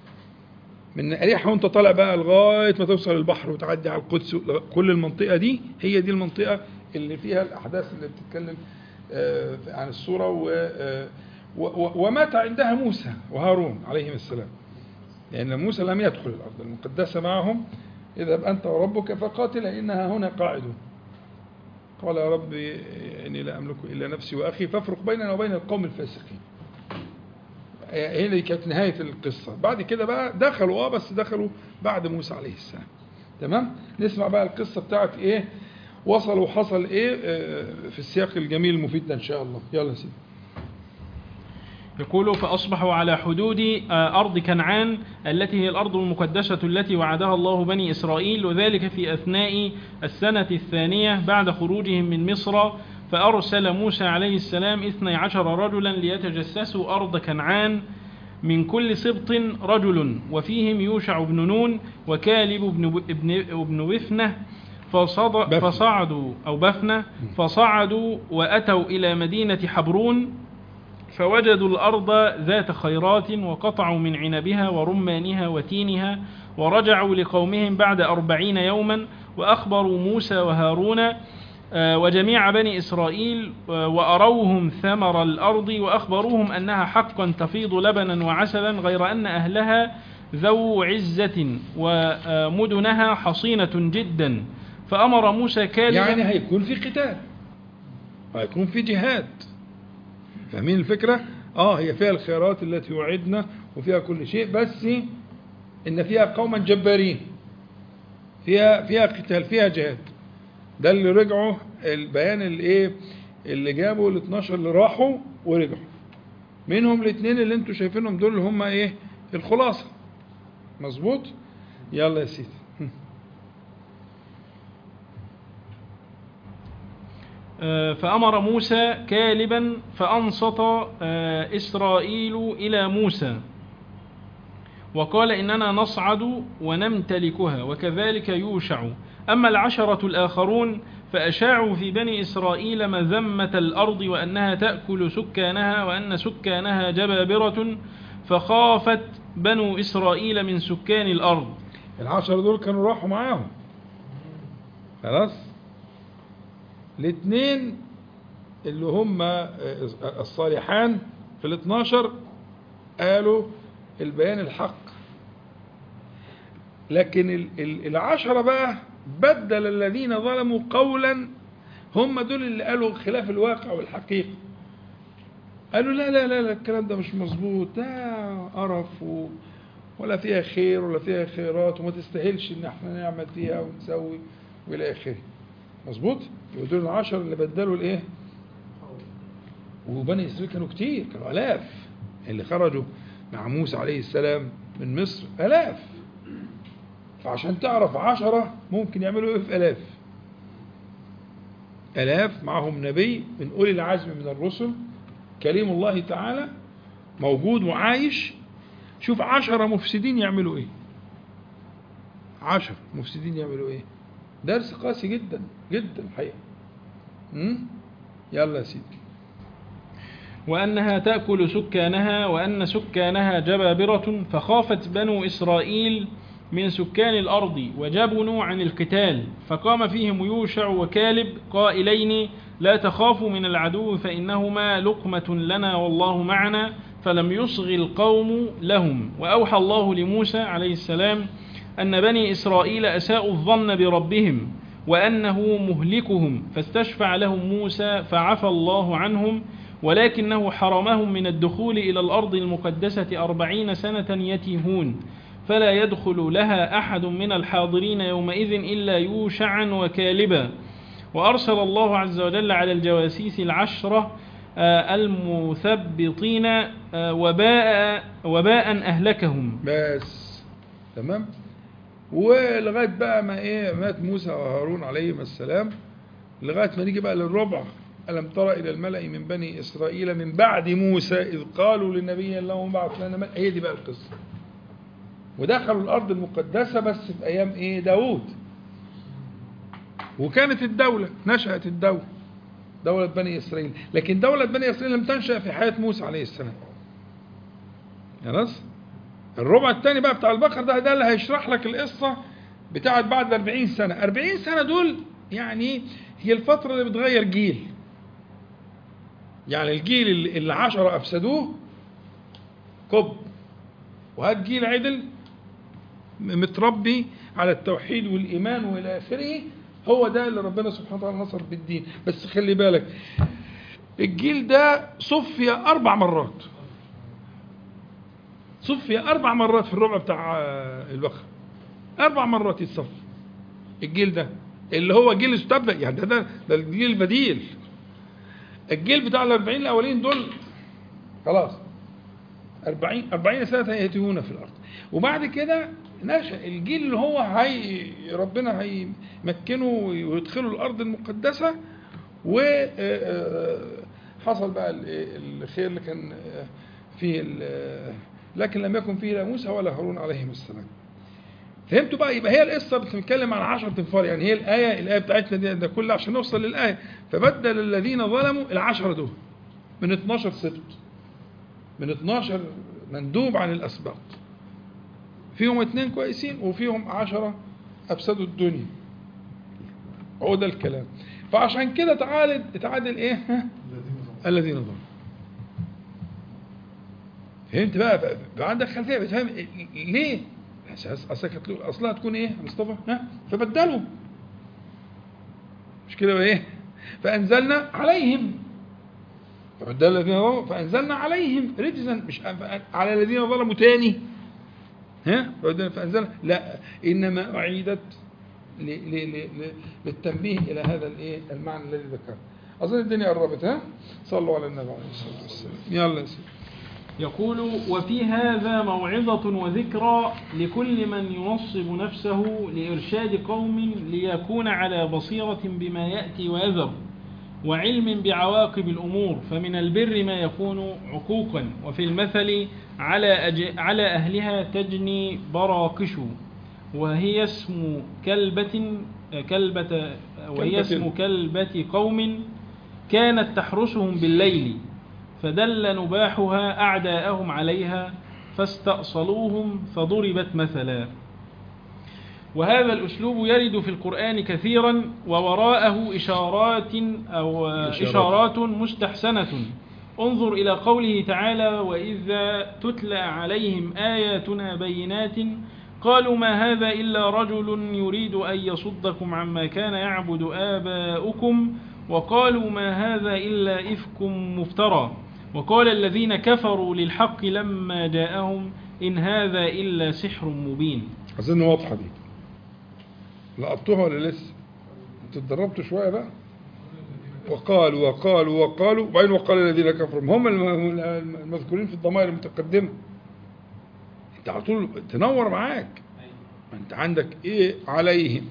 من اريحه وانت طالع بقى لغايه ما توصل البحر وتعدي على القدس كل المنطقه دي هي دي المنطقه اللي فيها الاحداث اللي بتتكلم آه، عن الصوره و آه، و- و- ومات عندها موسى وهارون عليهم السلام لأن موسى لم يدخل الأرض المقدسة معهم اذهب أنت وربك فقاتل إنها هنا قاعدون قال يا رب إني لا أملك إلا نفسي وأخي فافرق بيننا وبين القوم الفاسقين هي دي كانت نهاية القصة بعد كده بقى دخلوا اه بس دخلوا بعد موسى عليه السلام تمام نسمع بقى القصة بتاعت ايه وصلوا وحصل ايه آه، في السياق الجميل المفيد ده ان شاء الله يلا يا سيدي يقول فأصبحوا على حدود آه، أرض كنعان التي هي الأرض المقدسة التي وعدها الله بني إسرائيل وذلك في أثناء السنة الثانية بعد خروجهم من مصر فأرسل موسى عليه السلام اثني عشر رجلا ليتجسسوا أرض كنعان من كل سبط رجل وفيهم يوشع بن نون وكالب بن, ابن, ابن وفنة فصد بفنة. فصعدوا أو بفنة فصعدوا وأتوا إلى مدينة حبرون فوجدوا الأرض ذات خيرات وقطعوا من عنبها ورمانها وتينها ورجعوا لقومهم بعد أربعين يوما وأخبروا موسى وهارون آه، وجميع بني إسرائيل آه، وأروهم ثمر الأرض وأخبروهم أنها حقا تفيض لبنا وعسلا غير أن أهلها ذو عزة ومدنها حصينة جدا فأمر موسى كالبا يعني هيكون في قتال هيكون في جهاد فاهمين الفكرة؟ اه هي فيها الخيرات التي وعدنا وفيها كل شيء بس ان فيها قوما جبارين فيها فيها قتال فيها جهاد ده اللي رجعوا البيان اللي ايه اللي جابوا ال 12 اللي راحوا ورجعوا منهم الاثنين اللي انتوا شايفينهم دول اللي هم ايه الخلاصة مظبوط يلا يا سيدي آه، فأمر موسى كالبا فأنصت آه، إسرائيل إلى موسى وقال إننا نصعد ونمتلكها وكذلك يوشع أما العشرة الآخرون فأشاعوا في بني إسرائيل مذمة الأرض وأنها تأكل سكانها وأن سكانها جبابرة فخافت بنو إسرائيل من سكان الأرض العشرة دول كانوا راحوا معاهم خلاص الاثنين اللي هم الصالحان في الاثناشر قالوا البيان الحق لكن ال- ال- العشرة بقى بدل الذين ظلموا قولا هم دول اللي قالوا خلاف الواقع والحقيقة قالوا لا لا لا, لا الكلام ده مش مظبوط ده قرف و... ولا فيها خير ولا فيها خيرات وما تستاهلش ان احنا نعمل فيها ونسوي والى اخره مظبوط يبقى دول العشر اللي بدلوا الايه وبني اسرائيل كانوا كتير كانوا الاف اللي خرجوا مع موسى عليه السلام من مصر الاف فعشان تعرف عشرة ممكن يعملوا ايه في الاف الاف معهم نبي من اولي العزم من الرسل كليم الله تعالى موجود وعايش شوف عشرة مفسدين يعملوا ايه عشر مفسدين يعملوا ايه درس قاسي جدا جدا الحقيقة أمم؟ يلا يا سيدي وأنها تأكل سكانها وأن سكانها جبابرة فخافت بنو إسرائيل من سكان الأرض وجبنوا عن القتال فقام فيهم يوشع وكالب قائلين لا تخافوا من العدو فإنهما لقمة لنا والله معنا فلم يصغ القوم لهم وأوحى الله لموسى عليه السلام أن بني إسرائيل أساءوا الظن بربهم وأنه مهلكهم فاستشفع لهم موسى فعفى الله عنهم ولكنه حرمهم من الدخول إلى الأرض المقدسة أربعين سنة يتيهون فلا يدخل لها أحد من الحاضرين يومئذ إلا يوشعا وكالبا وأرسل الله عز وجل على الجواسيس العشرة آه، المثبطين آه، وباء, وباء أهلكهم بس تمام ولغايه بقى ما ايه مات موسى وهارون عليهما السلام لغايه ما نيجي بقى للربع الم تر الى الملا من بني اسرائيل من بعد موسى اذ قالوا للنبي اللهم بعث لنا ملك هي دي بقى القصه ودخلوا الارض المقدسه بس في ايام ايه داوود وكانت الدوله نشات الدوله دوله بني اسرائيل لكن دوله بني اسرائيل لم تنشا في حياه موسى عليه السلام خلاص الربع الثاني بقى بتاع البقر ده ده اللي هيشرح لك القصه بتاعت بعد 40 سنه 40 سنه دول يعني هي الفتره اللي بتغير جيل يعني الجيل اللي اللي عشرة افسدوه كب وهات جيل عدل م- متربي على التوحيد والايمان والى اخره هو ده اللي ربنا سبحانه وتعالى نصر بالدين بس خلي بالك الجيل ده صفي اربع مرات صفي أربع مرات في الربع بتاع آه، البقرة أربع مرات يتصفى الجيل ده اللي هو جيل استبدل يعني ده ده, ده الجيل البديل الجيل بتاع الأربعين الأولين دول خلاص أربعين أربعين سنة يتيهون في الأرض وبعد كده نشأ الجيل اللي هو هي ربنا هيمكنه ويدخله الأرض المقدسة وحصل بقى ال- الخير اللي كان آه، فيه ال- لكن لم يكن فيه لا موسى ولا هارون عليهم السلام فهمتوا بقى يبقى هي القصه بتتكلم عن 10 انفار يعني هي الايه الايه بتاعتنا دي ده كله عشان نوصل للايه فبدل الذين ظلموا العشره دول من 12 سبط من 12 مندوب عن الاسباط فيهم اثنين كويسين وفيهم عشرة افسدوا الدنيا هو ده الكلام فعشان كده تعالد تعادل ايه ها؟ الذين ظلموا فهمت بقى بقى, بقى عندك خلفيه بتفهم ليه؟ اساس اصلها كانت له- اصلها تكون ايه يا مصطفى؟ ها؟ فبدلوا مش كده بقى ايه؟ فانزلنا عليهم فبدل الذين ظلموا فانزلنا عليهم رجزا مش على الذين ظلموا تاني ها؟ فبدلنا- فانزلنا لا انما اعيدت ل- ل- ل- ل- للتنبيه الى هذا الايه المعنى الذي ذكرته اظن الدنيا قربت ها صلوا على النبي عليه الصلاه والسلام يلا يا سيدي يقول وفي هذا موعظة وذكرى لكل من ينصب نفسه لإرشاد قوم ليكون على بصيرة بما يأتي ويذر وعلم بعواقب الأمور فمن البر ما يكون عقوقا وفي المثل على, أج... على أهلها تجني براقش وهي اسم كلبة كلبة وهي كلبة. اسم كلبة قوم كانت تحرسهم بالليل فدل نباحها أعداءهم عليها فاستأصلوهم فضربت مثلا وهذا الأسلوب يرد في القرآن كثيرا ووراءه إشارات أو إشارات. إشارات مستحسنة انظر إلى قوله تعالى وإذا تتلى عليهم آياتنا بينات قالوا ما هذا إلا رجل يريد أن يصدكم عما كان يعبد آباؤكم وقالوا ما هذا إلا إفك مفترى وقال الذين كفروا للحق لما جاءهم إن هذا إلا سحر مبين اظن واضحه دي لقطوها ولا لسه انتوا اتدربتوا شويه بقى وقالوا وقالوا وقالوا وبعدين وقال الذين كفروا هم الم- المذكورين في الضمائر المتقدمه انت على طول تنور معاك ما انت عندك ايه عليهم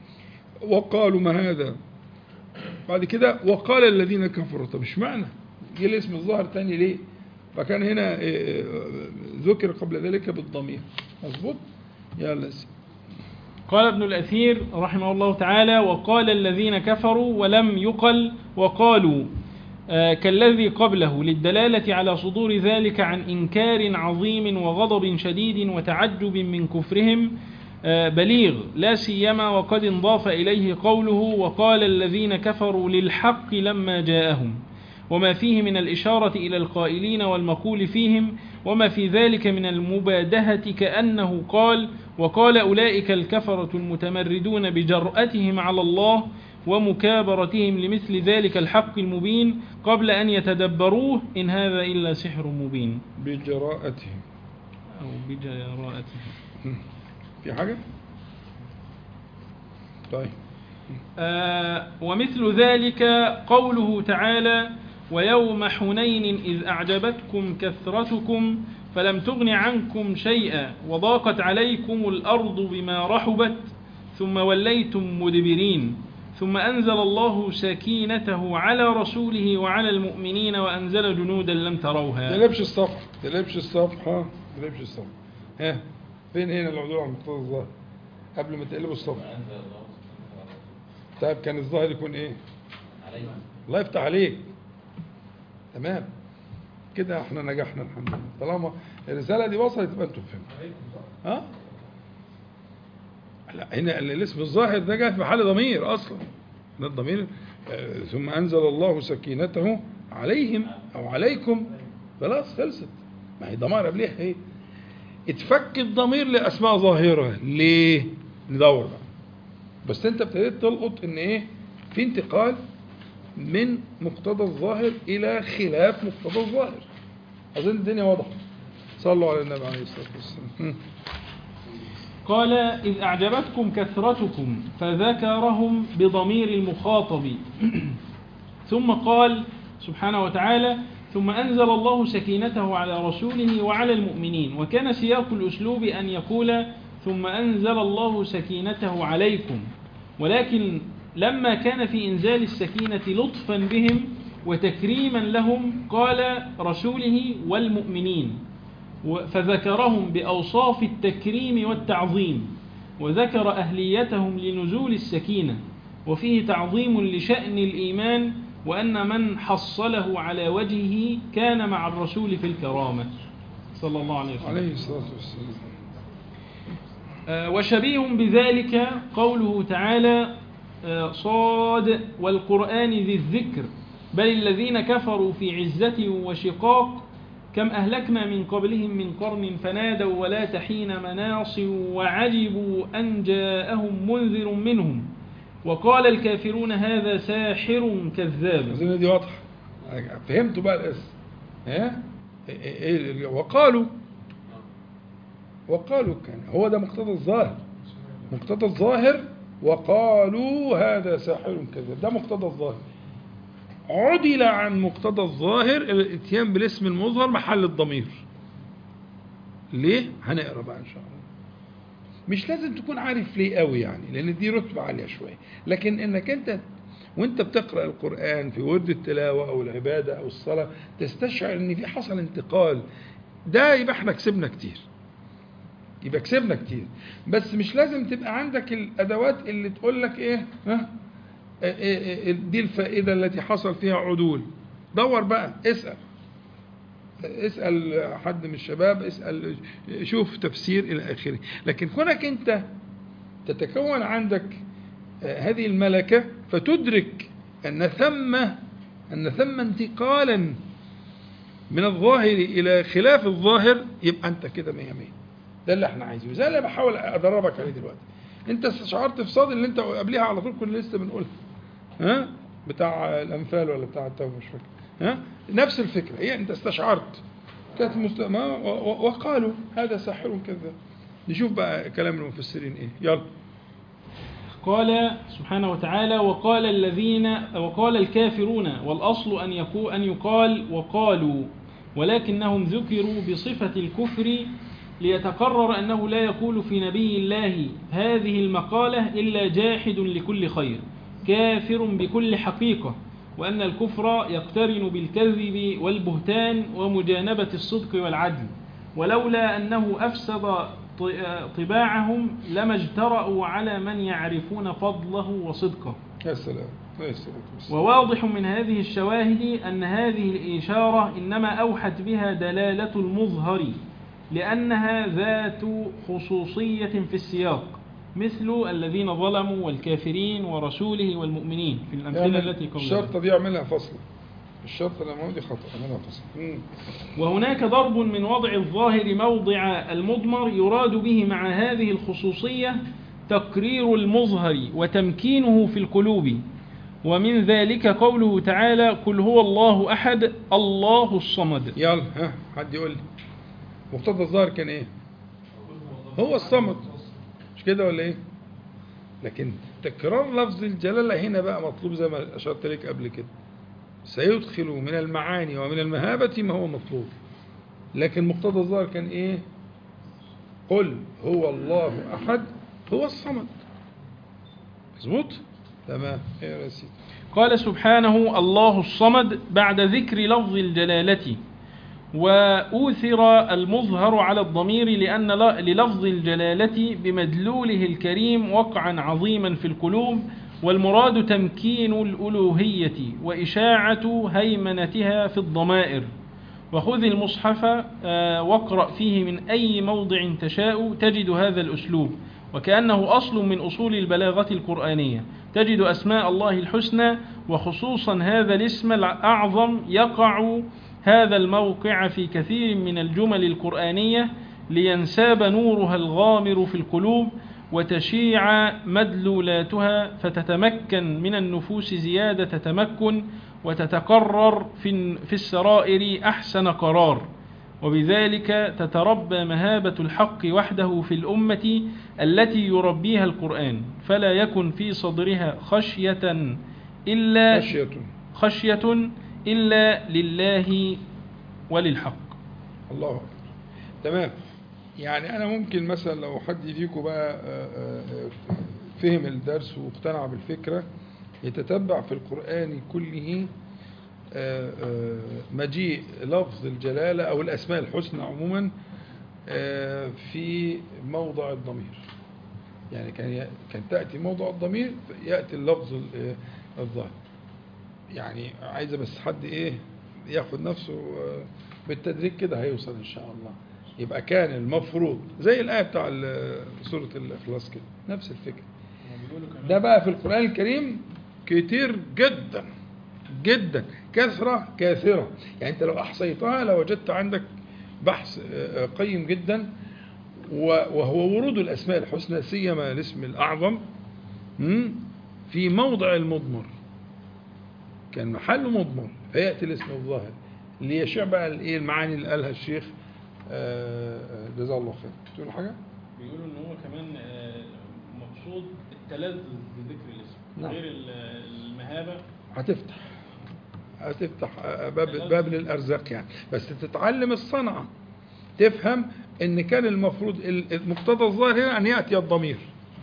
وقالوا ما هذا بعد كده وقال الذين كفروا طب اشمعنى جه الاسم الظاهر تاني ليه فكان هنا آه، ذكر قبل ذلك بالضمير مظبوط يلا سي. قال ابن الأثير رحمه الله تعالى وقال الذين كفروا ولم يقل وقالوا آه، كالذي قبله للدلالة على صدور ذلك عن إنكار عظيم وغضب شديد وتعجب من كفرهم آه، بليغ لا سيما وقد انضاف إليه قوله وقال الذين كفروا للحق لما جاءهم وما فيه من الإشارة إلى القائلين والمقول فيهم وما في ذلك من المبادهة كأنه قال وقال أولئك الكفرة المتمردون بجرأتهم على الله ومكابرتهم لمثل ذلك الحق المبين قبل أن يتدبروه إن هذا إلا سحر مبين بجراءتهم أو بجراءتهم في حاجة طيب آه، ومثل ذلك قوله تعالى ويوم حنين إذ أعجبتكم كثرتكم فلم تغن عنكم شيئا وضاقت عليكم الأرض بما رحبت ثم وليتم مدبرين ثم أنزل الله سكينته على رسوله وعلى المؤمنين وأنزل جنودا لم تروها تقلبش الصفحة تقلبش الصفحة تقلبش الصفحة ها فين هنا العدول على المقتضى الظاهر قبل ما تقلبوا الصفحة طيب كان الظاهر يكون ايه الله يفتح عليك تمام كده احنا نجحنا الحمد لله طالما الرسالة دي وصلت يبقى انتوا فهمتوا ها لا هنا الاسم الظاهر ده جاء في محل ضمير اصلا ده الضمير آه، ثم انزل الله سكينته عليهم او عليكم خلاص خلصت ما هي ضمائر قبلها ايه اتفك الضمير لاسماء ظاهره ليه ندور بقى بس انت ابتديت تلقط ان ايه في انتقال من مقتضى الظاهر الى خلاف مقتضى الظاهر اظن الدنيا واضحه صلوا على النبي عليه الصلاه والسلام قال إذ أعجبتكم كثرتكم فذكرهم بضمير المخاطب ثم قال سبحانه وتعالى ثم أنزل الله سكينته على رسوله وعلى المؤمنين وكان سياق الأسلوب أن يقول ثم أنزل الله سكينته عليكم ولكن لما كان في إنزال السكينة لطفا بهم وتكريما لهم قال رسوله والمؤمنين و- فذكرهم بأوصاف التكريم والتعظيم وذكر أهليتهم لنزول السكينة وفيه تعظيم لشأن الإيمان وأن من حصله على وجهه كان مع الرسول في الكرامة صلى الله عليه وسلم عليه الصلاه والسلام آه، وشبيه بذلك قوله تعالى آه، صاد والقرآن ذي الذكر بل الذين كفروا في عزة وشقاق كم أهلكنا من قبلهم من قرن فنادوا ولا تحين مناص وعجبوا أن جاءهم منذر منهم وقال الكافرون هذا ساحر كذاب اظن دي واضحه فهمتوا بقى الاسم ها إيه- إيه- وقالوا وقالوا كان هو ده مقتضى الظاهر مقتضى الظاهر وقالوا هذا ساحر كذاب ده مقتضى الظاهر عدل عن مقتضى الظاهر إلى الاتيان بالاسم المظهر محل الضمير ليه هنقرا بقى ان شاء الله مش لازم تكون عارف ليه قوي يعني لان دي رتبه عاليه شويه لكن انك انت وانت بتقرا القران في ورد التلاوه او العباده او الصلاه تستشعر ان في حصل انتقال ده يبقى احنا كسبنا كتير يبقى كسبنا كتير بس مش لازم تبقى عندك الادوات اللي تقول لك ايه ها إيه إيه إيه دي الفائده التي حصل فيها عدول دور بقى اسال اسال حد من الشباب اسال شوف تفسير الى اخره لكن كونك انت تتكون عندك آه، هذه الملكه فتدرك ان ثم ان ثم انتقالا من الظاهر الى خلاف الظاهر يبقى انت كده مية مية ده اللي احنا عايزينه زي اللي بحاول ادربك عليه دلوقتي انت استشعرت في صاد اللي انت قبليها على طول كنا لسه بنقولها ها بتاع الانفال ولا بتاع التوبه مش فاكر ها نفس الفكره هي انت استشعرت كانت مست... ما و- و- وقالوا هذا ساحر كذاب نشوف بقى كلام المفسرين ايه يلا قال سبحانه وتعالى وقال الذين وقال الكافرون والأصل أن يقول أن يقال وقالوا ولكنهم ذكروا بصفة الكفر ليتقرر أنه لا يقول في نبي الله هذه المقالة إلا جاحد لكل خير كافر بكل حقيقة وأن الكفر يقترن بالكذب والبهتان ومجانبة الصدق والعدل ولولا أنه أفسد ط- طباعهم لما اجترأوا على من يعرفون فضله وصدقه يا سلام يا سلام والسلام. وواضح من هذه الشواهد أن هذه الإشارة إنما أوحت بها دلالة المظهر لأنها ذات خصوصية في السياق مثل الذين ظلموا والكافرين ورسوله والمؤمنين في الأمثلة يعمل- التي قبلها الشرطة دي اعملها فصلة الشرطة لما دي خطأ اعملها فصلة مم. وهناك ضرب من وضع الظاهر موضع المضمر يراد به مع هذه الخصوصية تقرير المظهر وتمكينه في القلوب ومن ذلك قوله تعالى قل هو الله أحد الله الصمد يلا ها حد يقول لي مقتضى الظاهر كان ايه هو الصمد مش كده ولا ايه لكن تكرار لفظ الجلالة هنا بقى مطلوب زي ما أشرت لك قبل كده سيدخل من المعاني ومن المهابة ما هو مطلوب لكن مقتضى الظاهر كان ايه قل هو الله أحد هو الصمد مظبوط تمام ايه يا سيدي قال سبحانه الله الصمد بعد ذكر لفظ الجلالة وأوثر المظهر على الضمير لأن ل- للفظ الجلالة بمدلوله الكريم وقعا عظيما في القلوب والمراد تمكين الألوهية وإشاعة هيمنتها في الضمائر وخذ المصحف آه، واقرأ فيه من أي موضع تشاء تجد هذا الأسلوب وكأنه أصل من أصول البلاغة القرآنية تجد أسماء الله الحسنى وخصوصا هذا الاسم الأعظم يقع هذا الموقع في كثير من الجمل القرآنية لينساب نورها الغامر في القلوب وتشيع مدلولاتها فتتمكن من النفوس زيادة تمكن وتتقرر في في السرائر أحسن قرار وبذلك تتربى مهابة الحق وحده في الأمة التي يربيها القرآن فلا يكن في صدرها خشية إلا خشية خشية إلا لله وللحق الله أكبر تمام يعني أنا ممكن مثلا لو حد فيكم بقى آه، آه، آه، فهم الدرس واقتنع بالفكرة يتتبع في القرآن كله آه، آه، مجيء لفظ الجلالة أو الأسماء الحسنى عموما آه، في موضع الضمير يعني كان ي- كان تأتي موضع الضمير يأتي اللفظ ال- آه، الظاهر يعني عايزة بس حد إيه ياخد نفسه آه، بالتدريج كده هيوصل إن شاء الله يبقى كان المفروض زي الآية بتاع ال- سورة الإخلاص كده نفس الفكرة ده بقى في القرآن الكريم كتير جدا جدا كثرة كاثرة يعني أنت لو أحصيتها لوجدت عندك بحث آه، قيم جدا و- وهو ورود الأسماء الحسنى سيما الاسم الأعظم مم، في موضع المضمر كان محله مضمر فيأتي الاسم الظاهر ليشع بقى الايه المعاني اللي قالها الشيخ آه، آه، جزاه الله خير تقول حاجة؟ بيقولوا ان هو كمان آه، مقصود التلذذ بذكر الاسم نعم. غير ال- المهابة هتفتح هتفتح باب باب للارزاق يعني بس تتعلم الصنعه تفهم ان كان المفروض المقتضى الظاهر هنا ان ياتي الضمير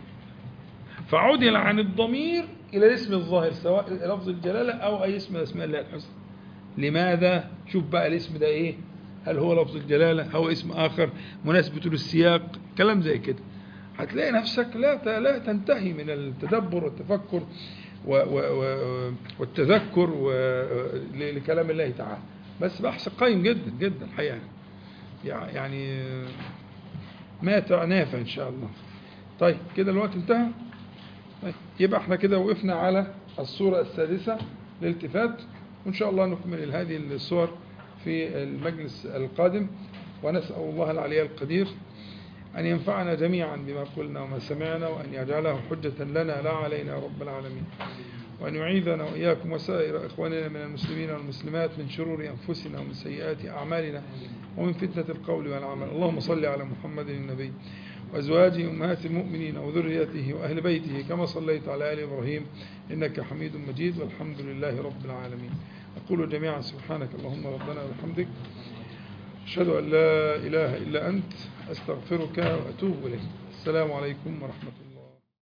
فعدل عن الضمير الى الاسم الظاهر سواء لفظ الجلاله او اي اسم من اسماء الله الحسنى لماذا شوف بقى الاسم ده ايه هل هو لفظ الجلاله او اسم اخر مناسبته للسياق كلام زي كده هتلاقي نفسك لا ت- لا تنتهي من التدبر والتفكر و و و والتذكر و ل- لكلام الله تعالى بس بحث قيم جدا جدا الحقيقه يع- يعني ماتع نافع ان شاء الله طيب كده الوقت انتهى طيب يبقى احنا كده وقفنا على الصورة السادسة الالتفات وان شاء الله نكمل هذه الصور في المجلس القادم ونسأل الله العلي القدير أن ينفعنا جميعا بما قلنا وما سمعنا وأن يجعله حجة لنا لا علينا يا رب العالمين وأن يعيذنا وإياكم وسائر إخواننا من المسلمين والمسلمات من شرور أنفسنا ومن سيئات أعمالنا ومن فتنة القول والعمل اللهم صل على محمد النبي وأزواجه أمهات المؤمنين وذريته وأهل بيته كما صليت على آل إبراهيم إنك حميد مجيد والحمد لله رب العالمين أقول جميعا سبحانك اللهم ربنا وبحمدك أشهد أن لا إله إلا أنت أستغفرك وأتوب إليك السلام عليكم ورحمة الله